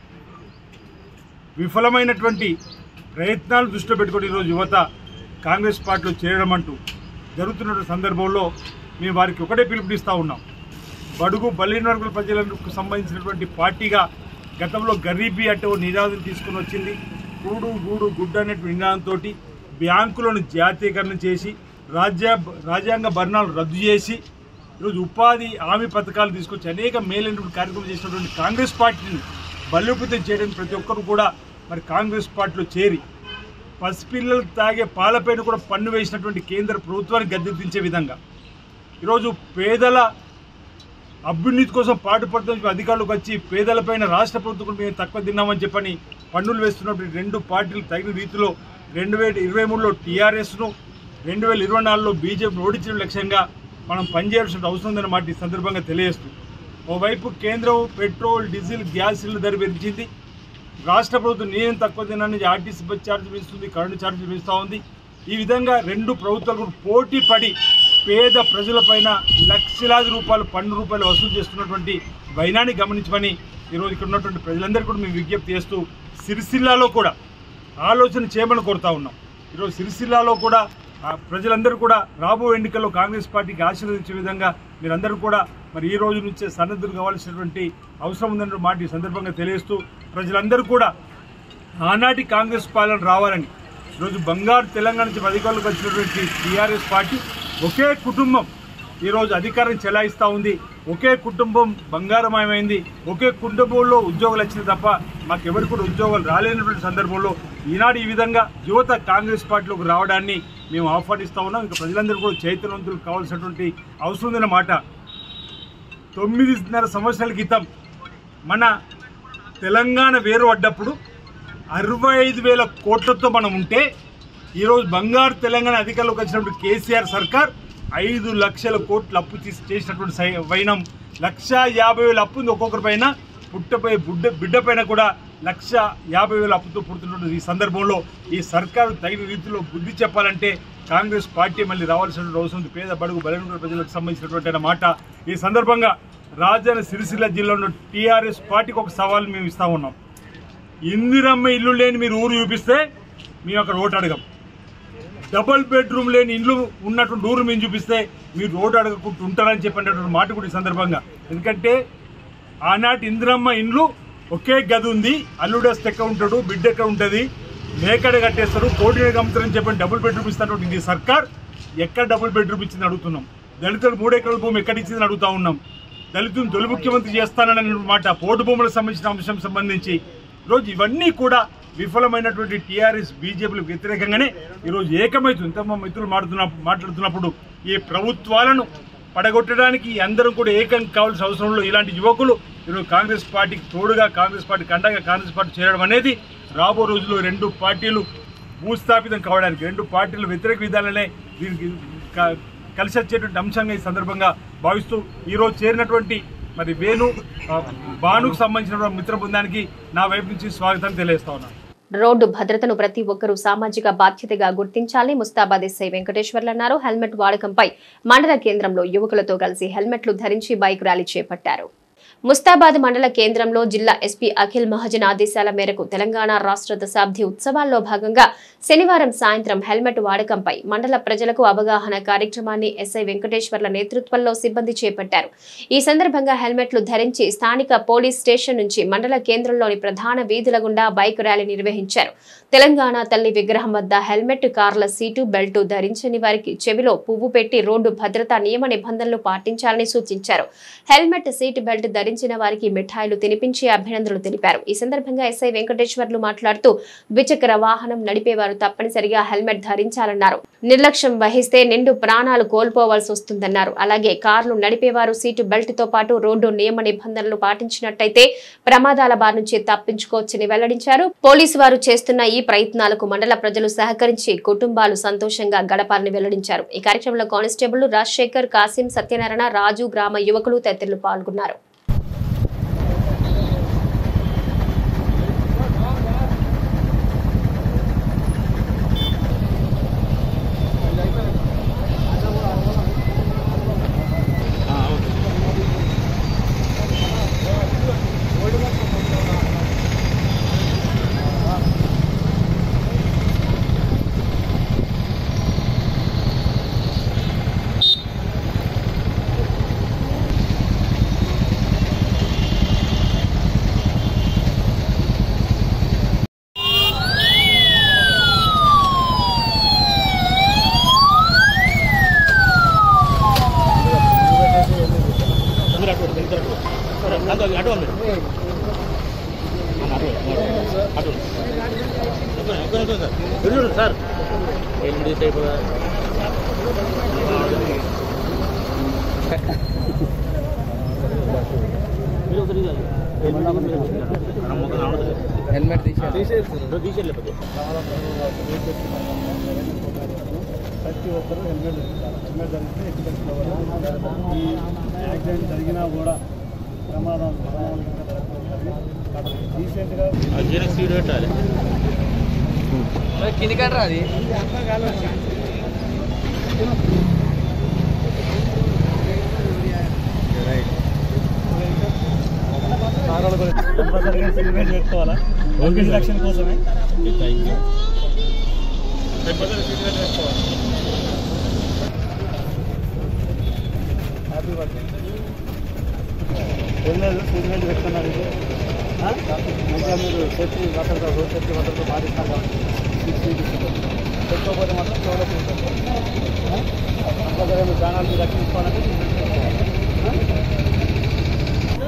విఫలమైనటువంటి ప్రయత్నాలు దృష్టిలో పెట్టుకుని ఈరోజు యువత కాంగ్రెస్ పార్టీలో చేరడం అంటూ జరుగుతున్న సందర్భంలో మేము వారికి ఒకటే పిలుపునిస్తూ ఉన్నాం బడుగు బలహీన వర్గాల ప్రజలకు సంబంధించినటువంటి పార్టీగా గతంలో గరీబీ అంటే ఓ నినాదం తీసుకుని వచ్చింది కూడు గూడు గుడ్డు అనేటువంటి నినాదంతో బ్యాంకులను జాతీయకరణ చేసి రాజ్య రాజ్యాంగ భరణాలు రద్దు చేసి ఈరోజు ఉపాధి హామీ పథకాలు తీసుకొచ్చి అనేక మేలైనటువంటి కార్యక్రమం చేసినటువంటి కాంగ్రెస్ పార్టీని బలోపేతం చేయడానికి ప్రతి ఒక్కరు కూడా మరి కాంగ్రెస్ పార్టీలో చేరి పసిపిల్లలకు తాగే పాలపైన కూడా పన్ను వేసినటువంటి కేంద్ర ప్రభుత్వాన్ని గద్దెదించే విధంగా ఈరోజు పేదల అభ్యున్నతి కోసం పాటుపడుతున్న అధికారులకు వచ్చి పేదలపైన రాష్ట్ర ప్రభుత్వం కూడా మేము తక్కువ తిన్నామని చెప్పని పన్నులు వేస్తున్నటువంటి రెండు పార్టీలు తగిన రీతిలో రెండు వేల ఇరవై మూడులో టీఆర్ఎస్ను రెండు వేల ఇరవై నాలుగులో బీజేపీని ఓడించడం లక్ష్యంగా మనం పనిచేయాల్సిన అవసరం ఉందన్న మాట ఈ సందర్భంగా తెలియజేస్తూ ఓవైపు కేంద్రం పెట్రోల్ డీజిల్ గ్యాస్ సిలిండర్ ధర పెంచింది రాష్ట్ర ప్రభుత్వం నేను తక్కువ తినని ఆర్టీసీ బస్ ఛార్జ్ పెంచుతుంది కరెంటు ఛార్జీలు పెంచుతూ ఉంది ఈ విధంగా రెండు ప్రభుత్వాలు పోటీ పడి పేద ప్రజలపైన లక్షలాది రూపాయలు పన్ను రూపాయలు వసూలు చేస్తున్నటువంటి వైనాన్ని గమనించమని ఈరోజు ఇక్కడ ఉన్నటువంటి ప్రజలందరికీ కూడా మేము విజ్ఞప్తి చేస్తూ సిరిసిల్లాలో కూడా ఆలోచన చేయమని కోరుతా ఉన్నాం ఈరోజు సిరిసిల్లాలో కూడా ఆ ప్రజలందరూ కూడా రాబో ఎన్నికల్లో కాంగ్రెస్ పార్టీకి ఆశీర్వదించే విధంగా మీరందరూ కూడా మరి ఈ రోజు నుంచే సన్నద్ధులు కావాల్సినటువంటి అవసరం ఉందన్న మాట ఈ సందర్భంగా తెలియజేస్తూ ప్రజలందరూ కూడా ఆనాటి కాంగ్రెస్ పాలన రావాలని ఈరోజు బంగారు తెలంగాణ నుంచి అధికారులకు వచ్చినటువంటి టీఆర్ఎస్ పార్టీ ఒకే కుటుంబం ఈరోజు అధికారం చెలాయిస్తూ ఉంది ఒకే కుటుంబం బంగారమయమైంది ఒకే కుటుంబంలో ఉద్యోగాలు వచ్చింది తప్ప మాకు ఎవరికి కూడా ఉద్యోగాలు రాలేనటువంటి సందర్భంలో ఈనాడు ఈ విధంగా యువత కాంగ్రెస్ పార్టీలోకి రావడాన్ని మేము ఆహ్వానిస్తూ ఉన్నాం ఇంకా ప్రజలందరూ కూడా చైతన్యవంతులు కావాల్సినటువంటి అవసరం ఉందన్నమాట తొమ్మిదిన్నర సంవత్సరాల క్రితం మన తెలంగాణ వేరు పడ్డప్పుడు అరవై ఐదు వేల కోట్లతో మనం ఉంటే ఈరోజు బంగారు తెలంగాణ అధికారంలోకి వచ్చినప్పుడు కేసీఆర్ సర్కార్ ఐదు లక్షల కోట్లు అప్పు తీసి చేసినటువంటి సై- వైనం లక్ష యాభై వేల అప్పు ఉంది ఒక్కొక్కరి పైన పుట్టపై బుడ్డ బిడ్డ పైన కూడా లక్ష యాభై వేల అప్పుతో పుడుతున్నటువంటి ఈ సందర్భంలో ఈ సర్కారు తగిన రీతిలో బుద్ధి చెప్పాలంటే కాంగ్రెస్ పార్టీ మళ్ళీ రావాల్సినటువంటి అవసరం ఉంది పేద బడుగు బలహీన ప్రజలకు సంబంధించినటువంటి అన్న మాట ఈ సందర్భంగా రాజన్న సిరిసిల్ల జిల్లాలో టీఆర్ఎస్ పార్టీకి ఒక సవాల్ మేము ఇస్తా ఉన్నాం ఇందిరమ్మ ఇల్లు లేని మీరు ఊరు చూపిస్తే మేము అక్కడ ఓటు అడగం డబుల్ బెడ్రూమ్ లేని ఇల్లు ఉన్నటువంటి ఊరు మేము చూపిస్తే మీరు రోడ్డు అడగకుండా ఉంటారని చెప్పినటువంటి మాట కూడా ఈ సందర్భంగా ఎందుకంటే ఆనాటి ఇందిరమ్మ ఇండ్లు ఒకే గది ఉంది అల్లుడు వస్తే ఎక్కడ ఉంటాడు బిడ్డ ఎక్కడ ఉంటుంది మేకడ కట్టేస్తారు కోటి అమ్ముతారని చెప్పని డబుల్ బెడ్రూమ్ ఇస్తున్నటువంటి ఈ సర్కార్ ఎక్కడ డబుల్ బెడ్రూమ్ ఇచ్చింది అడుగుతున్నాం దళితులు మూడు ఎకరాల భూమి ఎక్కడ ఇచ్చిందని అడుగుతా ఉన్నాం దళితులను తొలి ముఖ్యమంత్రి చేస్తానని మాట పోటు భూములకు సంబంధించిన అంశం సంబంధించి ఈరోజు ఇవన్నీ కూడా విఫలమైనటువంటి టీఆర్ఎస్ బీజేపీలకు వ్యతిరేకంగానే ఈరోజు ఏకమైతుంది ఇంత మా మిత్రులు మాట్లాడుతున్న మాట్లాడుతున్నప్పుడు ఈ ప్రభుత్వాలను పడగొట్టడానికి అందరం కూడా ఏకం కావాల్సిన అవసరంలో ఇలాంటి యువకులు ఈరోజు కాంగ్రెస్ పార్టీకి తోడుగా కాంగ్రెస్ పార్టీ కండగా కాంగ్రెస్ పార్టీ చేరడం అనేది రాబో రోజుల్లో రెండు పార్టీలు భూస్థాపితం కావడానికి రెండు పార్టీల వ్యతిరేక విధాలనే దీనికి క- కలిసి వచ్చేటువంటి అంశంగా ఈ సందర్భంగా భావిస్తూ ఈరోజు చేరినటువంటి మరి వేణు ఆ, భానుకు సంబంధించిన మిత్ర బృందానికి నా వైపు నుంచి స్వాగతం తెలియజేస్తా ఉన్నాను రోడ్డు భద్రతను ప్రతి ఒక్కరూ సామాజిక బాధ్యతగా గుర్తించాలి ముస్తాబాద్ ఎస్ఐ వెంకటేశ్వర్లు అన్నారు హెల్మెట్ వాడకంపై మండల కేంద్రంలో యువకులతో కలిసి హెల్మెట్లు ధరించి బైక్ ర్యాలీ చేపట్టారు ముస్తాబాద్ మండల కేంద్రంలో జిల్లా ఎస్పీ అఖిల్ మహాజన్ ఆదేశాల మేరకు తెలంగాణ రాష్ట్ర దశాబ్ది ఉత్సవాల్లో భాగంగా శనివారం సాయంత్రం హెల్మెట్ వాడకంపై మండల ప్రజలకు అవగాహన కార్యక్రమాన్ని ఎస్ఐ వెంకటేశ్వర్ల నేతృత్వంలో సిబ్బంది చేపట్టారు ఈ సందర్భంగా హెల్మెట్లు ధరించి స్థానిక పోలీస్ స్టేషన్ నుంచి మండల కేంద్రంలోని ప్రధాన వీధుల గుండా బైక్ ర్యాలీ నిర్వహించారు తెలంగాణ తల్లి విగ్రహం వద్ద హెల్మెట్ కార్ల సీటు బెల్టు ధరించని వారికి చెవిలో పువ్వు పెట్టి రోడ్డు భద్రతా నియమ నిబంధనలు పాటించాలని సూచించారు హెల్మెట్ సీట్ బెల్ట్ ధరించిన వారికి మిఠాయిలు తినిపించి అభినందనలు తెలిపారు ఈ సందర్భంగా ఎస్ఐ వెంకటేశ్వర్లు మాట్లాడుతూ ద్విచక్ర వాహనం నడిపేవారు తప్పనిసరిగా హెల్మెట్ ధరించాలన్నారు నిర్లక్ష్యం వహిస్తే నిండు ప్రాణాలు కోల్పోవాల్సి వస్తుందన్నారు అలాగే కార్లు నడిపేవారు సీటు బెల్ట్ తో పాటు రోడ్డు నియమ నిబంధనలు పాటించినట్టయితే ప్రమాదాల బారి నుంచి తప్పించుకోవచ్చని వెల్లడించారు పోలీసు వారు చేస్తున్న ఈ ప్రయత్నాలకు మండల ప్రజలు సహకరించి కుటుంబాలు సంతోషంగా గడపాలని వెల్లడించారు ఈ కార్యక్రమంలో కానిస్టేబుల్ రాజశేఖర్ కాసిం సత్యనారాయణ రాజు గ్రామ యువకులు తదితరులు పాల్గొన్నారు సార్ హెల్మెట్ తీసేయలేదు ప్రతి ఒక్కరూ హెల్మెట్ హెల్మెట్ ధరిస్తే ఎక్కిపెట్టుకోవాలి ఈ యాక్సిడెంట్ జరిగినా కూడా ప్రమాదం మరణాలు కనుక జరగకూడదు కాబట్టి రీసెంట్గా జీరో సీడ్ పెట్టాలి కింది కట్టరా అది కారాలు కూడా కంపల్సరీగా హెల్మెట్ పెట్టుకోవాలా ఓకే రక్షణ కోసమే thank you compulsory seat belt పెట్టుకోవాలి హ్యాపీ బర్త్డే ఏం లేదు సీట్ బెల్ట్ పెట్టుకున్నారు ఇది ఆ? మంచిగా మీరు సేఫ్టీ భద్రత రోడ్ సేఫ్టీ భద్రత పాటిస్తాం కాబట్టి సీట్ సీట్ ఇస్తున్నారు. పెట్టుకోకపోతే మాత్రం చెవులో తీసుకుంటాం కంపల్సరీగా మీ ప్రాణాలు రక్షించుకోవాలంటే సీట్ బెల్ట్ పెట్టుకోవాలి ఆ?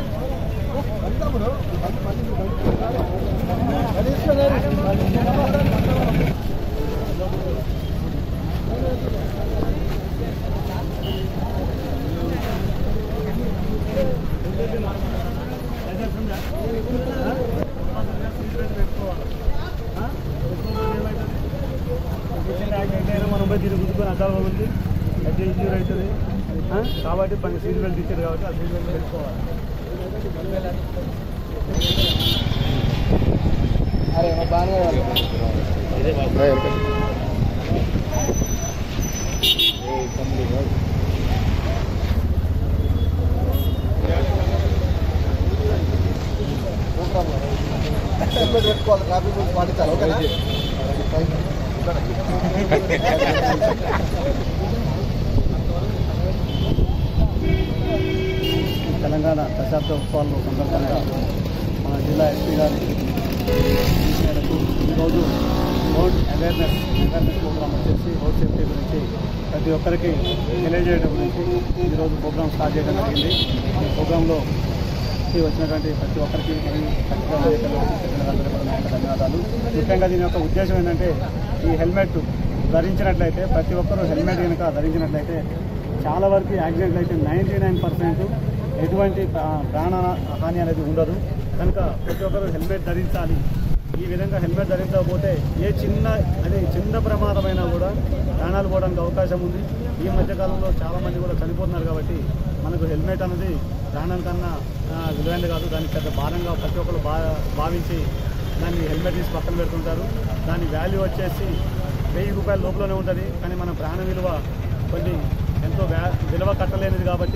మనం పోయి తిరిగి గుద్దుకొని అద్దాలు పగులుతుంది అయితే ఇంజూర్ అవుతుంది ఆ? కాబట్టి పని సీట్ బెల్ట్ ఇచ్చారు కాబట్టి ఆ సీట్ బెల్ట్ పెట్టుకోవాలి అరే మా బాగా ఇదే బాగా పెట్టుకోవాలి కాపీ పాటించాలి ఓకేనా తెలంగాణ దశాబ్ద ఉత్సవాల సందర్భంగా మన జిల్లా ఎస్పీ గారి మేరకు ఈరోజు రోడ్ అవేర్నెస్ అవేర్నెస్ ప్రోగ్రామ్ వచ్చేసి రోడ్ సేఫ్టీ గురించి ప్రతి ఒక్కరికి తెలియజేయడం గురించి ఈరోజు ప్రోగ్రామ్ స్టార్ట్ చేయడం జరిగింది ఈ ప్రోగ్రాంలో వచ్చినటువంటి ప్రతి ఒక్కరికి మరియు పత్రికా నాయకులకు ప్రజలందరికీ కూడా నా యొక్క ధన్యవాదాలు ముఖ్యంగా దీని యొక్క ఉద్దేశం ఏంటంటే ఈ హెల్మెట్ ధరించినట్లయితే ప్రతి ఒక్కరూ హెల్మెట్ కనుక ధరించినట్లయితే చాలా వరకు యాక్సిడెంట్లు అయితే నైంటీ నైన్ పర్సెంట్ ఎటువంటి ప్రా- ప్రాణ హాని అనేది ఉండదు కనుక ప్రతి ఒక్కరు హెల్మెట్ ధరించాలి ఈ విధంగా హెల్మెట్ ధరించకపోతే ఏ చిన్న అది చిన్న ప్రమాదమైనా కూడా ప్రాణాలు పోవడానికి అవకాశం ఉంది ఈ మధ్యకాలంలో చాలామంది కూడా చనిపోతున్నారు కాబట్టి మనకు హెల్మెట్ అనేది ప్రాణానికన్నా ఆ, విలువైనది కాదు దానికి పెద్ద భారంగా ప్రతి ఒక్కరు భా భావించి దాన్ని హెల్మెట్ తీసి పక్కన పెడుతుంటారు దాని వాల్యూ వచ్చేసి వెయ్యి రూపాయల లోపలనే ఉంటుంది కానీ మన ప్రాణ విలువ కొన్ని ఎంతో వ్యా విలువ కట్టలేనిది కాబట్టి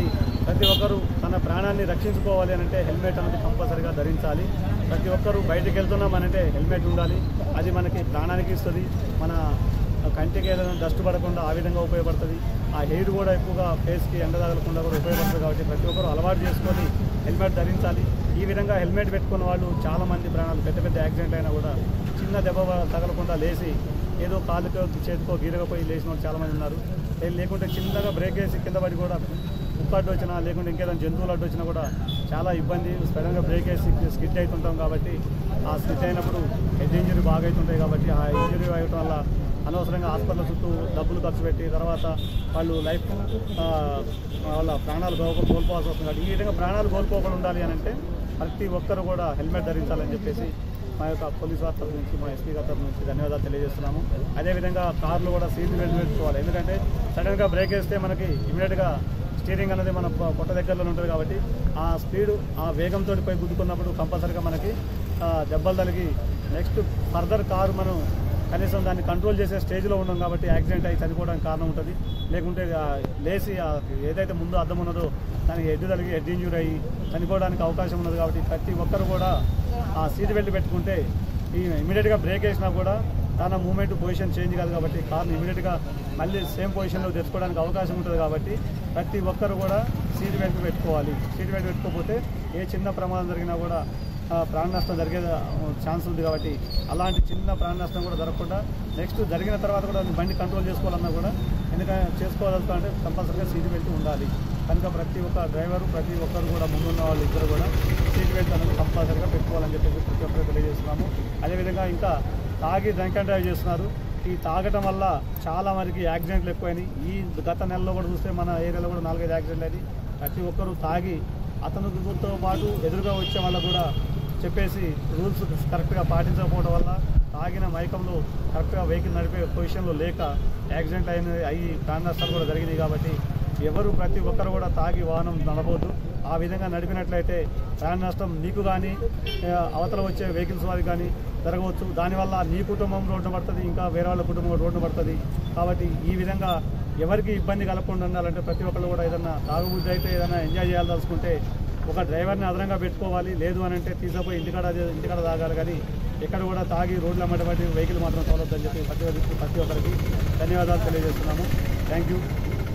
ప్రతి ఒక్కరూ తన ప్రాణాన్ని రక్షించుకోవాలి అని అంటే హెల్మెట్ అనేది కంపల్సరీగా ధరించాలి ప్రతి ఒక్కరూ బయటికి వెళ్తున్నాం అంటే హెల్మెట్ ఉండాలి అది మనకి ప్రాణానికి ఇస్తుంది మన కంటికి ఏదైనా డస్ట్ పడకుండా ఆ విధంగా ఉపయోగపడుతుంది ఆ హెయిర్ కూడా ఎక్కువగా ఫేస్కి ఎండ తగలకుండా కూడా ఉపయోగపడుతుంది కాబట్టి ప్రతి ఒక్కరు అలవాటు చేసుకొని హెల్మెట్ ధరించాలి ఈ విధంగా హెల్మెట్ పెట్టుకున్న వాళ్ళు చాలా మంది ప్రాణాలు పెద్ద పెద్ద యాక్సిడెంట్ అయినా కూడా చిన్న దెబ్బ తగలకుండా లేచి ఏదో కాలుకో చేతికో గీరకపోయి లేచిన వాళ్ళు చాలామంది ఉన్నారు ఏ- లేకుంటే చిన్నగా బ్రేక్ వేసి కింద పడి కూడా ఉప్పు అడ్డు వచ్చినా లేకుంటే ఇంకేదైనా జంతువులు అడ్డు వచ్చినా కూడా చాలా ఇబ్బంది సడన్గా బ్రేక్ వేసి స్కిడ్ అవుతుంటాం కాబట్టి ఆ స్కిడ్ అయినప్పుడు హెడ్ ఇంజరీ బాగా అవుతుంటాయి కాబట్టి ఆ ఇంజరీ అవ్వటం వల్ల అనవసరంగా హాస్పిటల్ చుట్టూ డబ్బులు ఖర్చు పెట్టి తర్వాత వాళ్ళు లైఫ్ ఆ, వాళ్ళ ప్రాణాలు కోల్పో కోల్పోవాల్సి వస్తుంది కాబట్టి ఈ విధంగా ప్రాణాలు కోల్పోకుండా ఉండాలి అని అంటే ప్రతి ఒక్కరు కూడా హెల్మెట్ ధరించాలని చెప్పేసి మా యొక్క పోలీస్ వారి తరఫు నుంచి మా ఎస్పీ గారి తరఫు నుంచి ధన్యవాదాలు తెలియజేస్తున్నాము అదేవిధంగా కార్లు కూడా సీట్లు వెళ్ళి పెట్టుకోవాలి ఎందుకంటే సడన్గా బ్రేక్ వేస్తే మనకి ఇమీడియట్గా స్టీరింగ్ అనేది మన పొ- పొట్ట దగ్గరలో ఉంటుంది కాబట్టి ఆ స్పీడ్ ఆ వేగంతో పోయి గుద్దుకున్నప్పుడు కంపల్సరీగా మనకి ఆ, దెబ్బలు తగిలి నెక్స్ట్ ఫర్దర్ కారు మనం కనీసం దాన్ని కంట్రోల్ చేసే స్టేజ్లో ఉన్నాం కాబట్టి యాక్సిడెంట్ అయి చనిపోవడానికి కారణం ఉంటుంది లేకుంటే ఆ లేచి ఆ ఏదైతే ముందు అద్దం ఉన్నదో దానికి హెడ్ తగిలి హెడ్ ఇంజూర్ అయ్యి చనిపోవడానికి అవకాశం ఉన్నది కాబట్టి ప్రతి ఒక్కరు కూడా ఆ సీట్ బెల్ట్ పెట్టుకుంటే ఈ ఇమీడియట్గా బ్రేక్ వేసినా కూడా తన మూమెంట్ పొజిషన్ చేంజ్ కాదు కాబట్టి కార్ని ఇమీడియట్గా మళ్ళీ సేమ్ పొజిషన్లో తెచ్చుకోవడానికి అవకాశం ఉంటుంది కాబట్టి ప్రతి ఒక్కరు కూడా సీట్ బెల్ట్ పెట్టుకోవాలి సీట్ బెల్ట్ పెట్టుకోకపోతే ఏ చిన్న ప్రమాదం జరిగినా కూడా ఆ, ప్రాణ నష్టం జరిగే ఛాన్స్ ఉంది కాబట్టి అలాంటి చిన్న ప్రాణ నష్టం కూడా జరగకుండా నెక్స్ట్ జరిగిన తర్వాత కూడా బండి కంట్రోల్ చేసుకోవాలన్నా కూడా ఎందుకంటే చేసుకోవాలంటే కంపల్సరీగా సీట్ బెల్ట్ ఉండాలి కనుక ప్రతి ఒక్క డ్రైవరు ప్రతి ఒక్కరు కూడా ముందున్న వాళ్ళు ఇద్దరు కూడా సీట్ బెల్ట్ అనేది కంపల్సరీగా పెట్టుకోవాలని చెప్పేసి ప్రతి ఒక్కరు తెలియజేస్తున్నాము అదేవిధంగా ఇంకా తాగి డ్రంక్ అండ్ డ్రైవ్ చేస్తున్నారు ఈ తాగటం వల్ల చాలా మనకి యాక్సిడెంట్లు ఎక్కువైనాయి ఈ గత నెలలో కూడా చూస్తే మన ఏరియాలో కూడా నాలుగైదు యాక్సిడెంట్లు అయినాయి ప్రతి ఒక్కరూ తాగి అతనితో పాటు ఎదురుగా వచ్చే వాళ్ళకు కూడా చెప్పేసి రూల్స్ కరెక్ట్గా పాటించకపోవడం వల్ల తాగిన మైకంలో కరెక్ట్గా వెహికల్ నడిపే పొజిషన్లో లేక యాక్సిడెంట్ అయిన అయ్యి ప్రాణ నష్టాలు కూడా జరిగినాయి కాబట్టి ఎవరు ప్రతి ఒక్కరు కూడా తాగి వాహనం నడవద్దు ఆ విధంగా నడిపినట్లయితే ప్రాణ నష్టం నీకు కానీ ఆ, అవతల వచ్చే వెహికల్స్ వారికి కానీ జరగవచ్చు దానివల్ల నీ కుటుంబం రోడ్డు పడుతుంది ఇంకా వేరే వాళ్ళ కుటుంబం రోడ్డు పడుతుంది కాబట్టి ఈ విధంగా ఎవరికి ఇబ్బంది కలగకుండా ఉండాలంటే ప్రతి ఒక్కరు కూడా ఏదైనా తాగుబుద్ధి అయితే ఏదైనా ఎంజాయ్ చేయాలదలుచుకుంటే ఒక డ్రైవర్ని అదనంగా పెట్టుకోవాలి లేదు అని అంటే తీసుకుపోయి ఇంటికాడ ఇంటికాడ తాగాలి కానీ ఎక్కడ కూడా తాగి రోడ్ల అమ్మటబడి వెహికల్ మాత్రం తోలొద్దని చెప్పి ప్రతి ఒక్కరికి ప్రతి ఒక్కరికి ధన్యవాదాలు తెలియజేస్తున్నాము థ్యాంక్ యూ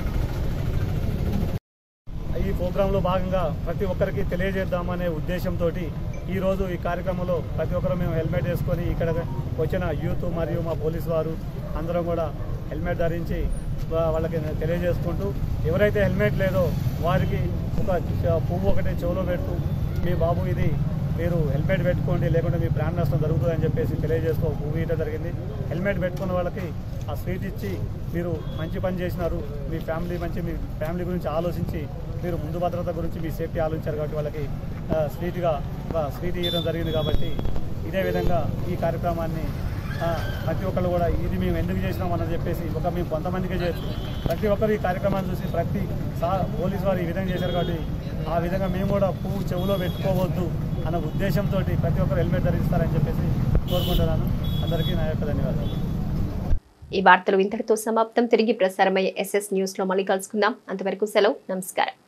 ఈ ప్రోగ్రాంలో భాగంగా ప్రతి ఒక్కరికి తెలియజేద్దామనే ఉద్దేశంతో ఈరోజు ఈ కార్యక్రమంలో ప్రతి ఒక్కరు మేము హెల్మెట్ వేసుకొని ఇక్కడ వచ్చిన యూత్ మరియు మా పోలీసు వారు అందరం కూడా హెల్మెట్ ధరించి వా- వాళ్ళకి తెలియజేసుకుంటూ ఎవరైతే హెల్మెట్ లేదో వారికి ఒక చ- పువ్వు ఒకటి చెవులో పెడుతూ మీ బాబు ఇది మీరు హెల్మెట్ పెట్టుకోండి లేకుంటే మీ ప్రాణ నష్టం జరుగుతుందని చెప్పేసి తెలియజేస్తూ ఒక పువ్వు ఇవ్వడం జరిగింది హెల్మెట్ పెట్టుకున్న వాళ్ళకి ఆ స్వీట్ ఇచ్చి మీరు మంచి పని చేసినారు మీ ఫ్యామిలీ మంచి మీ ఫ్యామిలీ గురించి ఆలోచించి మీరు ముందు భద్రత గురించి మీ సేఫ్టీ ఆలోచించారు కాబట్టి వాళ్ళకి ఆ, స్వీట్గా ఒక స్వీట్ ఇవ్వడం జరిగింది కాబట్టి ఇదే విధంగా ఈ కార్యక్రమాన్ని ఆ, ప్రతి ఒక్కరు కూడా ఇది మేము ఎందుకు చేసినాం అని చెప్పేసి ఒక మేము కొంతమందికే చేయొచ్చు ప్రతి ఒక్కరు ఈ కార్యక్రమాన్ని చూసి ప్రతి సా పోలీసు వారు ఈ విధంగా చేశారు కాబట్టి ఆ విధంగా మేము కూడా పువ్వు చెవులో పెట్టుకోవద్దు అన్న ఉద్దేశంతో ప్రతి ఒక్కరు హెల్మెట్ ధరిస్తారని చెప్పేసి కోరుకుంటున్నాను అందరికీ నా యొక్క ధన్యవాదాలు ఈ వార్తలు ఇంతటితో సమాప్తం తిరిగి ప్రసారమయ్యే ఎస్ఎస్ న్యూస్ లో మళ్ళీ కలుసుకుందాం అంతవరకు సెలవు నమస్కారం